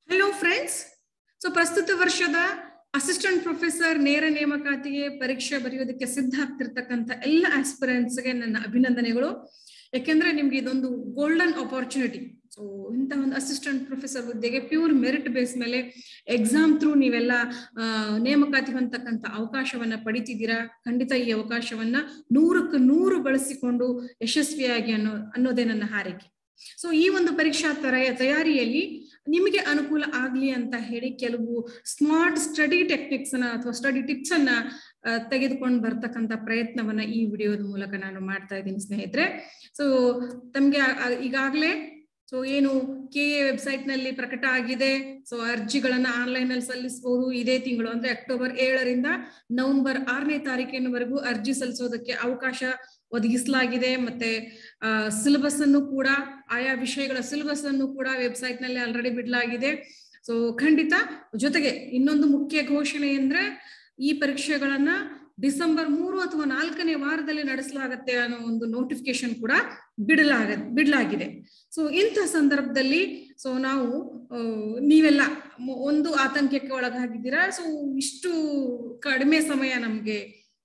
hello friends so ಪ್ರಸ್ತುತ ವರ್ಷದ assistant professor ನೇರ ನೇಮಕಾತಿಗೆ ಪರೀಕ್ಷೆ ಬರೆಯೋದಕ್ಕೆ ಸಿದ್ಧ ಆಗ್ತಿರ್ತಕ್ಕಂಥ ಎಲ್ಲ ಆಸ್ಪಿರೆಂಟ್ಸ್ಗೆ ನನ್ನ ಅಭಿನಂದನೆಗಳು ಯಾಕೆಂದ್ರೆ ನಿಮ್ಗೆ ಇದೊಂದು ಗೋಲ್ಡನ್ ಅಪಾರ್ಚುನಿಟಿ ಸೊ ಇಂಥ ಒಂದು ಅಸಿಸ್ಟೆಂಟ್ ಪ್ರೊಫೆಸರ್ ಹುದ್ದೆಗೆ ಪ್ಯೂರ್ ಮೆರಿಟ್ ಬೇಸ್ ಮೇಲೆ ಎಕ್ಸಾಮ್ ಥ್ರೂ ನೀವೆಲ್ಲ ನೇಮಕಾತಿ ಹೊಂದತಕ್ಕಂಥ ಅವಕಾಶವನ್ನ ಪಡಿತಿದ್ದೀರಾ ಖಂಡಿತ ಈ ಅವಕಾಶವನ್ನ ನೂರಕ್ಕೆ ನೂರು ಬಳಸಿಕೊಂಡು ಯಶಸ್ವಿಯಾಗಿ ಅನ್ನೋ ಅನ್ನೋದೇ ನನ್ನ ಹಾರೈಕೆ ಸೊ ಈ ಒಂದು ಪರೀಕ್ಷಾ ತರ ತಯಾರಿಯಲ್ಲಿ ನಿಮಗೆ ಅನುಕೂಲ ಆಗ್ಲಿ ಅಂತ ಹೇಳಿ ಕೆಲವು ಸ್ಮಾರ್ಟ್ ಸ್ಟಡಿ ಟೆಕ್ನಿಕ್ಸ್ ಅನ್ನ ಅಥವಾ ಸ್ಟಡಿ ಟಿಪ್ಸ್ ಅನ್ನ ತೆಗೆದುಕೊಂಡು ಬರ್ತಕ್ಕಂಥ ಪ್ರಯತ್ನವನ್ನ ಈ ವಿಡಿಯೋದ ಮೂಲಕ ನಾನು ಮಾಡ್ತಾ ಇದ್ದೀನಿ ಸ್ನೇಹಿತರೆ ಸೊ ತಮ್ಗೆ ಈಗಾಗಲೇ ಸೊ ಏನು ಕೆ ಎ ವೆಬ್ಸೈಟ್ ನಲ್ಲಿ ಪ್ರಕಟ ಆಗಿದೆ ಸೊ ಅರ್ಜಿಗಳನ್ನ ಆನ್ಲೈನ್ ಅಲ್ಲಿ ಸಲ್ಲಿಸಬಹುದು ಇದೇ ತಿಂಗಳು ಅಂದ್ರೆ ಅಕ್ಟೋಬರ್ ಏಳರಿಂದ ನವೆಂಬರ್ ಆರನೇ ತಾರೀಕಿನವರೆಗೂ ಅರ್ಜಿ ಸಲ್ಲಿಸೋದಕ್ಕೆ ಅವಕಾಶ ಒದಗಿಸಲಾಗಿದೆ ಮತ್ತೆ ಸಿಲೆಬಸ್ ಅನ್ನು ಕೂಡ ಆಯಾ ವಿಷಯಗಳ ಸಿಲೆಬಸ್ ಅನ್ನು ಕೂಡ ವೆಬ್ಸೈಟ್ ನಲ್ಲಿ ಆಲ್ರೆಡಿ ಬಿಡಲಾಗಿದೆ ಸೊ ಖಂಡಿತ ಜೊತೆಗೆ ಇನ್ನೊಂದು ಮುಖ್ಯ ಘೋಷಣೆ ಅಂದ್ರೆ ಈ ಪರೀಕ್ಷೆಗಳನ್ನ ಡಿಸೆಂಬರ್ ಮೂರು ಅಥವಾ ನಾಲ್ಕನೇ ವಾರದಲ್ಲಿ ನಡೆಸಲಾಗತ್ತೆ ಅನ್ನೋ ಒಂದು ನೋಟಿಫಿಕೇಶನ್ ಕೂಡ ಬಿಡಲಾಗ ಬಿಡಲಾಗಿದೆ ಸೊ ಇಂಥ ಸಂದರ್ಭದಲ್ಲಿ ಸೊ ನಾವು ನೀವೆಲ್ಲ ಒಂದು ಆತಂಕಕ್ಕೆ ಒಳಗಾಗಿದ್ದೀರಾ ಸೊ ಇಷ್ಟು ಕಡಿಮೆ ಸಮಯ ನಮ್ಗೆ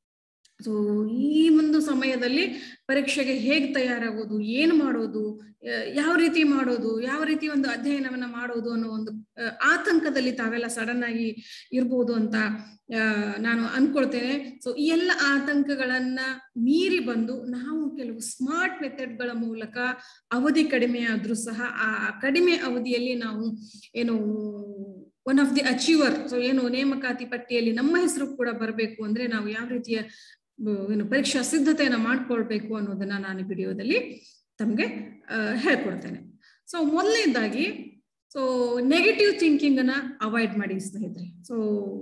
ಸೊ ಈ ಒಂದು ಸಮಯದಲ್ಲಿ ಪರೀಕ್ಷೆಗೆ ಹೇಗ್ ತಯಾರಾಗೋದು ಏನ್ ಮಾಡೋದು ಯಾವ ರೀತಿ ಮಾಡೋದು ಯಾವ ರೀತಿ ಒಂದು ಅಧ್ಯಯನವನ್ನ ಮಾಡೋದು ಅನ್ನೋ ಒಂದು ಆತಂಕದಲ್ಲಿ ತಾವೆಲ್ಲ ಸಡನ್ ಆಗಿ ಇರ್ಬೋದು ಅಂತ ನಾನು ಅನ್ಕೊಳ್ತೇನೆ ಸೊ ಈ ಎಲ್ಲ ಆತಂಕಗಳನ್ನ ಮೀರಿ ಬಂದು ನಾವು ಕೆಲವು ಸ್ಮಾರ್ಟ್ ಮೆಥಡ್ಗಳ ಮೂಲಕ ಅವಧಿ ಕಡಿಮೆ ಆದ್ರೂ ಸಹ ಆ ಕಡಿಮೆ ಅವಧಿಯಲ್ಲಿ ನಾವು ಏನು one of the achiever so ಏನು ನೇಮಕಾತಿ ಪಟ್ಟಿಯಲ್ಲಿ ನಮ್ಮ ಹೆಸರು ಕೂಡ ಬರಬೇಕು ಅಂದ್ರೆ ನಾವು ಯಾವ ರೀತಿಯ ಏನು ಪರೀಕ್ಷಾ ಸಿದ್ಧತೆಯನ್ನ ಮಾಡ್ಕೊಳ್ಬೇಕು ಅನ್ನೋದನ್ನ ನಾನು ವಿಡಿಯೋದಲ್ಲಿ ತಮ್ಗೆ ಹೇಳ್ಕೊಡ್ತೇನೆ ಸೊ ಮೊದಲನೇದಾಗಿ ಸೊ ನೆಗೆಟಿವ್ ಥಿಂಕಿಂಗ್ ಅನ್ನ ಅವಾಯ್ಡ್ ಮಾಡಿ ಸ್ನೇಹಿತರೆ ಸೊ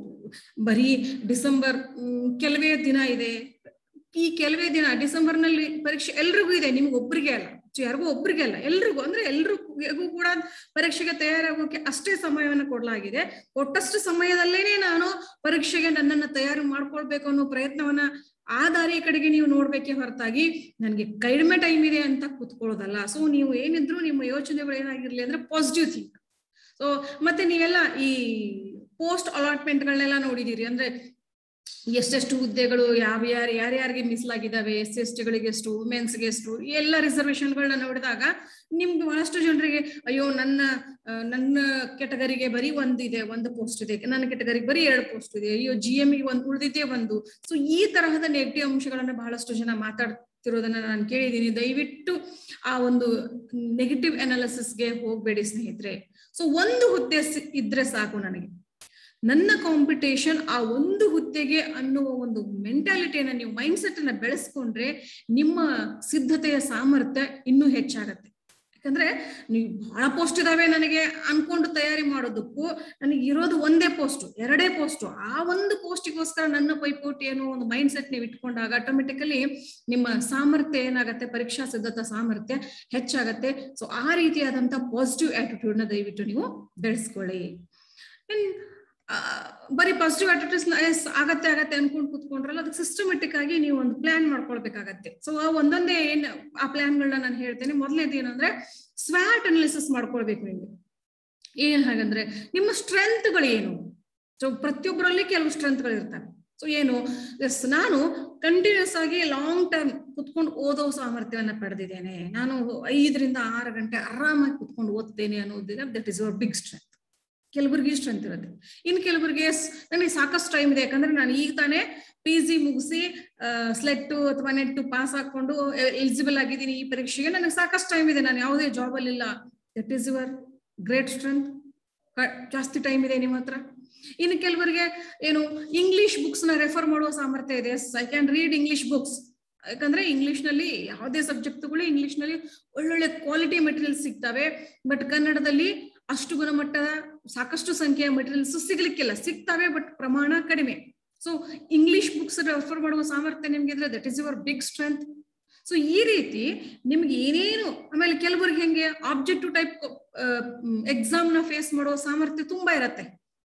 ಬರೀ ಡಿಸೆಂಬರ್ ಕೆಲವೇ ದಿನ ಇದೆ ಈ ಕೆಲವೇ ದಿನ ಡಿಸೆಂಬರ್ ನಲ್ಲಿ ಪರೀಕ್ಷೆ ಎಲ್ರಿಗೂ ಇದೆ ನಿಮ್ಗೆ ಒಬ್ರಿಗೆ ಅಲ್ಲ ಯಾರಿಗೂ ಒಬ್ರಿಗೆ ಅಲ್ಲ ಎಲ್ರಿಗೂ ಅಂದ್ರೆ ಎಲ್ರಿಗೂ ಕೂಡ ಪರೀಕ್ಷೆಗೆ ತಯಾರಾಗೋಕೆ ಅಷ್ಟೇ ಸಮಯವನ್ನು ಕೊಡಲಾಗಿದೆ ಕೊಟ್ಟಷ್ಟು ಸಮಯದಲ್ಲೇನೆ ನಾನು ಪರೀಕ್ಷೆಗೆ ನನ್ನನ್ನ ತಯಾರಿ ಮಾಡ್ಕೊಳ್ಬೇಕು ಅನ್ನೋ ಪ್ರಯತ್ನವನ್ನ ಆ ದಾರಿಯ ಕಡೆಗೆ ನೀವು ನೋಡ್ಬೇಕೆ ಹೊರತಾಗಿ ನನ್ಗೆ ಕಡಿಮೆ ಟೈಮ್ ಇದೆ ಅಂತ ಕೂತ್ಕೊಳ್ಳೋದಲ್ಲ ಸೊ ನೀವು ಏನಿದ್ರು ನಿಮ್ಮ ಯೋಚನೆಗಳು ಏನಾಗಿರ್ಲಿ ಅಂದ್ರೆ ಪಾಸಿಟಿವ್ ಥಿಂಕ್ ಸೊ ಮತ್ತೆ ನೀವೆಲ್ಲ ಈ ಪೋಸ್ಟ್ ಅಲಾಟ್ಮೆಂಟ್ಗಳನ್ನೆಲ್ಲ ನೋಡಿದೀರಿ ಅಂದ್ರೆ ಎಷ್ಟೆಷ್ಟು ಹುದ್ದೆಗಳು ಯಾವ ಯಾರು ಯಾರ್ಯಾರಿಗೆ ಮೀಸಲಾಗಿದ್ದಾವೆ ಎಸ್ ಎಸ್ ಟಿಗಳಿಗೆ ಎಷ್ಟು ವುಮೆನ್ಸ್ಗೆ ಎಷ್ಟು ಎಲ್ಲ ರಿಸರ್ವೇಶನ್ಗಳನ್ನ ನೋಡಿದಾಗ ನಿಮ್ಗೆ ಬಹಳಷ್ಟು ಜನರಿಗೆ ಅಯ್ಯೋ ನನ್ನ ನನ್ನ ಕೆಟಗರಿಗೆ ಬರೀ ಒಂದಿದೆ ಒಂದು ಪೋಸ್ಟ್ ಇದೆ ನನ್ನ ಕೆಟಗರಿಗೆ ಬರೀ ಎರಡು ಪೋಸ್ಟ್ ಇದೆ ಅಯ್ಯೋ ಜಿ ಎಂ ಒಂದು ಉಳಿದಿದ್ದೇ ಒಂದು ಸೊ ಈ ತರಹದ ನೆಗೆಟಿವ್ ಅಂಶಗಳನ್ನ ಬಹಳಷ್ಟು ಜನ ಮಾತಾಡ್ತಿರೋದನ್ನ ನಾನು ಕೇಳಿದ್ದೀನಿ ದಯವಿಟ್ಟು ಆ ಒಂದು ನೆಗೆಟಿವ್ ಅನಾಲಿಸಿಸ್ಗೆ ಹೋಗ್ಬೇಡಿ ಸ್ನೇಹಿತರೆ ಸೊ ಒಂದು ಹುದ್ದೆ ಇದ್ರೆ ಸಾಕು ನನಗೆ ನನ್ನ ಕಾಂಪಿಟೇಷನ್ ಆ ಒಂದು ಹುದ್ದೆಗೆ ಅನ್ನುವ ಒಂದು ಮೆಂಟಾಲಿಟಿಯನ್ನ ನೀವು ಮೈಂಡ್ ಸೆಟ್ ಅನ್ನ ಬೆಳೆಸ್ಕೊಂಡ್ರೆ ನಿಮ್ಮ ಸಿದ್ಧತೆಯ ಸಾಮರ್ಥ್ಯ ಇನ್ನೂ ಹೆಚ್ಚಾಗತ್ತೆ ಯಾಕಂದ್ರೆ ನೀವು ಬಹಳ ಪೋಸ್ಟ್ ಇದಾವೆ ನನಗೆ ಅನ್ಕೊಂಡು ತಯಾರಿ ಮಾಡೋದಕ್ಕೂ ನನಗೆ ಇರೋದು ಒಂದೇ ಪೋಸ್ಟ್ ಎರಡೇ ಪೋಸ್ಟ್ ಆ ಒಂದು ಪೋಸ್ಟಿಗೋಸ್ಕರ ನನ್ನ ಪೈಪೋಟಿ ಅನ್ನೋ ಒಂದು ಮೈಂಡ್ ಸೆಟ್ ನೀವು ಇಟ್ಕೊಂಡಾಗ ಆಟೋಮೆಟಿಕಲಿ ನಿಮ್ಮ ಸಾಮರ್ಥ್ಯ ಏನಾಗತ್ತೆ ಪರೀಕ್ಷಾ ಸಿದ್ಧತಾ ಸಾಮರ್ಥ್ಯ ಹೆಚ್ಚಾಗತ್ತೆ ಸೊ ಆ ರೀತಿಯಾದಂತ ಪಾಸಿಟಿವ್ ಆಟಿಟ್ಯೂಡ್ ನ ದಯವಿಟ್ಟು ನೀವು ಬೆಳೆಸ್ಕೊಳ್ಳಿ ಬರೀ ಪಾಸಿಟಿವ್ ಆಟಿಟ್ಯೂಡ್ಸ್ ಎಸ್ ಆಗತ್ತೆ ಆಗತ್ತೆ ಅನ್ಕೊಂಡು ಕುತ್ಕೊಂಡ್ರಲ್ಲ ಅದಕ್ಕೆ ಸಿಸ್ಟಮೆಟಿಕ್ ಆಗಿ ನೀವು ಒಂದು ಪ್ಲಾನ್ ಮಾಡ್ಕೊಳ್ಬೇಕಾಗತ್ತೆ ಸೊ ಒಂದೊಂದೇ ಏನ್ ಆ ಪ್ಲಾನ್ಗಳನ್ನ ನಾನು ಹೇಳ್ತೇನೆ ಮೊದಲನೇದು ಏನಂದ್ರೆ ಸ್ವ್ಯಾಟ್ ಅನಾಲಿಸಿಸ್ ಮಾಡ್ಕೊಳ್ಬೇಕು ನಿಮ್ಗೆ ಏನ್ ಹಾಗಂದ್ರೆ ನಿಮ್ಮ ಸ್ಟ್ರೆಂತ್ಗಳು ಏನು ಸೊ ಪ್ರತಿಯೊಬ್ಬರಲ್ಲಿ ಕೆಲವು ಸ್ಟ್ರೆಂತ್ಗಳು ಇರ್ತವೆ ಸೊ ಏನು ಎಸ್ ನಾನು ಕಂಟಿನ್ಯೂಸ್ ಆಗಿ ಲಾಂಗ್ ಟರ್ಮ್ ಕುತ್ಕೊಂಡು ಓದೋ ಸಾಮರ್ಥ್ಯವನ್ನ ಪಡೆದಿದ್ದೇನೆ ನಾನು ಐದರಿಂದ ಆರು ಗಂಟೆ ಆರಾಮಾಗಿ ಕುತ್ಕೊಂಡು ಓದ್ತೇನೆ ಅನ್ನೋದಿದೆ that is your big strength ಕೆಲವರಿಗೆ ಸ್ಟ್ರೆಂತ್ ಇರುತ್ತೆ ಇನ್ನು ಕೆಲವರಿಗೆ ನನಗೆ ಸಾಕಷ್ಟು ಟೈಮ್ ಇದೆ ಯಾಕಂದ್ರೆ ನಾನು ಈಗ ತಾನೇ ಪಿ ಜಿ ಮುಗಿಸಿ ಸ್ಲೆಟ್ ಅಥವಾ ನೆಟ್ ಪಾಸ್ ಹಾಕೊಂಡು ಎಲಿಜಿಬಲ್ ಆಗಿದ್ದೀನಿ ಈ ಪರೀಕ್ಷೆಗೆ ನನಗೆ ಸಾಕಷ್ಟು ಟೈಮ್ ಇದೆ ನಾನು ಯಾವುದೇ ಜಾಬ್ ಅಲ್ಲಿ ಇಲ್ಲ that is your great strength ಜಾಸ್ತಿ ಟೈಮ್ ಇದೆ ನಿಮ್ಮ ಹತ್ರ ಇನ್ನು ಕೆಲವರಿಗೆ ಏನು ಇಂಗ್ಲಿಷ್ ಬುಕ್ಸ್ ನ ರೆಫರ್ ಮಾಡುವ ಸಾಮರ್ಥ್ಯ ಇದೆ I can read English books ಯಾಕಂದ್ರೆ ಇಂಗ್ಲಿಷ್ ನಲ್ಲಿ ಯಾವುದೇ ಸಬ್ಜೆಕ್ಟ್ ತಗೊಳ್ಳಿ ಇಂಗ್ಲಿಷ್ ನಲ್ಲಿ ಒಳ್ಳೊಳ್ಳೆ ಕ್ವಾಲಿಟಿ ಮೆಟೀರಿಯಲ್ಸ್ ಸಿಗ್ತವೆ ಬಟ್ ಕನ್ನಡದಲ್ಲಿ ಅಷ್ಟು ಗುಣಮಟ್ಟದ ಸಾಕಷ್ಟು ಸಂಖ್ಯೆಯ ಮೆಟೀರಿಯಲ್ಸ್ ಸಿಗ್ಲಿಕ್ಕಿಲ್ಲ ಸಿಗ್ತವೆ ಬಟ್ ಪ್ರಮಾಣ ಕಡಿಮೆ ಸೊ ಇಂಗ್ಲಿಷ್ ಬುಕ್ಸ್ ರೆಫರ್ ಮಾಡುವ ಸಾಮರ್ಥ್ಯ ನಿಮ್ಗೆ ಇದ್ರೆ that is your big strength so ಈ ರೀತಿ ನಿಮ್ಗೆ ಏನೇನು ಆಮೇಲೆ ಕೆಲವರಿಗೆ ಹೆಂಗೆ ಆಬ್ಜೆಕ್ಟಿವ್ ಟೈಪ್ ಎಕ್ಸಾಮ್ ನ ಫೇಸ್ ಮಾಡುವ ಸಾಮರ್ಥ್ಯ ತುಂಬಾ ಇರತ್ತೆ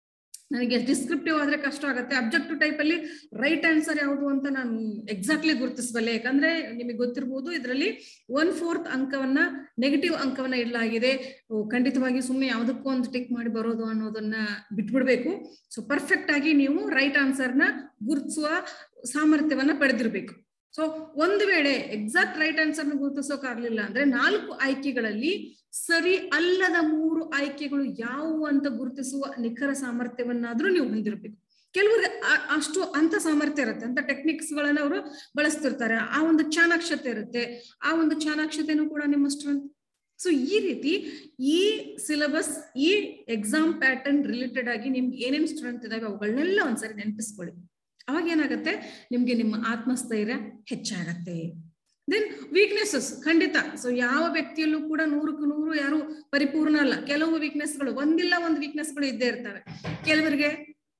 ನನಗೆ ಡಿಸ್ಕ್ರಿಪ್ಟಿವ್ ಆದ್ರೆ ಕಷ್ಟ ಆಗುತ್ತೆ ಅಬ್ಜೆಕ್ಟಿವ್ ಟೈಪ್ ಅಲ್ಲಿ ರೈಟ್ ಆನ್ಸರ್ ಯಾವುದು ಅಂತ ನಾನು ಎಕ್ಸಾಕ್ಟ್ಲಿ ಗುರುತಿಸಬಲ್ಲೆ ಯಾಕಂದ್ರೆ ನಿಮಗೆ ಗೊತ್ತಿರಬಹುದು ಇದರಲ್ಲಿ ಒನ್ ಫೋರ್ತ್ ಅಂಕವನ್ನ ನೆಗೆಟಿವ್ ಅಂಕವನ್ನ ಇಡಲಾಗಿದೆ ಖಂಡಿತವಾಗಿ ಸುಮ್ಮನೆ ಯಾವುದಕ್ಕೂ ಒಂದು ಟಿಕ್ ಮಾಡಿ ಬರೋದು ಅನ್ನೋದನ್ನ ಬಿಟ್ಬಿಡ್ಬೇಕು ಸೊ ಪರ್ಫೆಕ್ಟ್ ಆಗಿ ನೀವು ರೈಟ್ ಆನ್ಸರ್ನ ಗುರುತಿಸುವ ಸಾಮರ್ಥ್ಯವನ್ನ ಪಡೆದಿರ್ಬೇಕು ಸೊ ಒಂದು ವೇಳೆ ಎಕ್ಸಾಕ್ಟ್ ರೈಟ್ ಆನ್ಸರ್ನ ಗುರುತಿಸೋಕಾಗ್ಲಿಲ್ಲ ಅಂದ್ರೆ ನಾಲ್ಕು ಆಯ್ಕೆಗಳಲ್ಲಿ ಸರಿ ಅಲ್ಲದ ಮೂರು ಆಯ್ಕೆಗಳು ಯಾವುವು ಅಂತ ಗುರುತಿಸುವ ನಿಖರ ಸಾಮರ್ಥ್ಯವನ್ನಾದ್ರೂ ನೀವು ಹೊಂದಿರಬೇಕು ಕೆಲವರಿಗೆ ಅಷ್ಟು ಅಂತ ಸಾಮರ್ಥ್ಯ ಇರುತ್ತೆ ಅಂತ ಟೆಕ್ನಿಕ್ಸ್ ಗಳನ್ನ ಅವರು ಬಳಸ್ತಿರ್ತಾರೆ ಆ ಒಂದು ಚಾಣಾಕ್ಷತೆ ಇರುತ್ತೆ ಆ ಒಂದು ಚಾಣಾಕ್ಷತೆನೂ ಕೂಡ ನಿಮ್ಮ ಸ್ಟ್ರೆಂತ್ ಸೊ ಈ ರೀತಿ ಈ ಸಿಲೆಬಸ್ ಈ ಎಕ್ಸಾಮ್ ಪ್ಯಾಟರ್ನ್ ರಿಲೇಟೆಡ್ ಆಗಿ ನಿಮ್ಗೆ ಏನೇನ್ ಸ್ಟ್ರೆಂತ್ ಇದಾವೆ ಅವುಗಳನ್ನೆಲ್ಲ ಒಂದ್ಸರಿ ನೆನಪಿಸ್ಕೊಳ್ಳಿ ಅವಾಗ ಏನಾಗುತ್ತೆ ನಿಮ್ಗೆ ನಿಮ್ಮ ಆತ್ಮಸ್ಥೈರ್ಯ ಹೆಚ್ಚಾಗತ್ತೆ ದೆನ್ ವೀಕ್ನೆಸಸ್ ಖಂಡಿತ ಸೊ ಯಾವ ವ್ಯಕ್ತಿಯಲ್ಲೂ ಕೂಡ ನೂರಕ್ಕೆ ನೂರು ಯಾರು ಪರಿಪೂರ್ಣ ಅಲ್ಲ ಕೆಲವು ವೀಕ್ನೆಸ್ಗಳು ಒಂದಿಲ್ಲ ಒಂದು ವೀಕ್ನೆಸ್ಗಳು ಇದ್ದೇ ಇರ್ತವೆ ಕೆಲವರಿಗೆ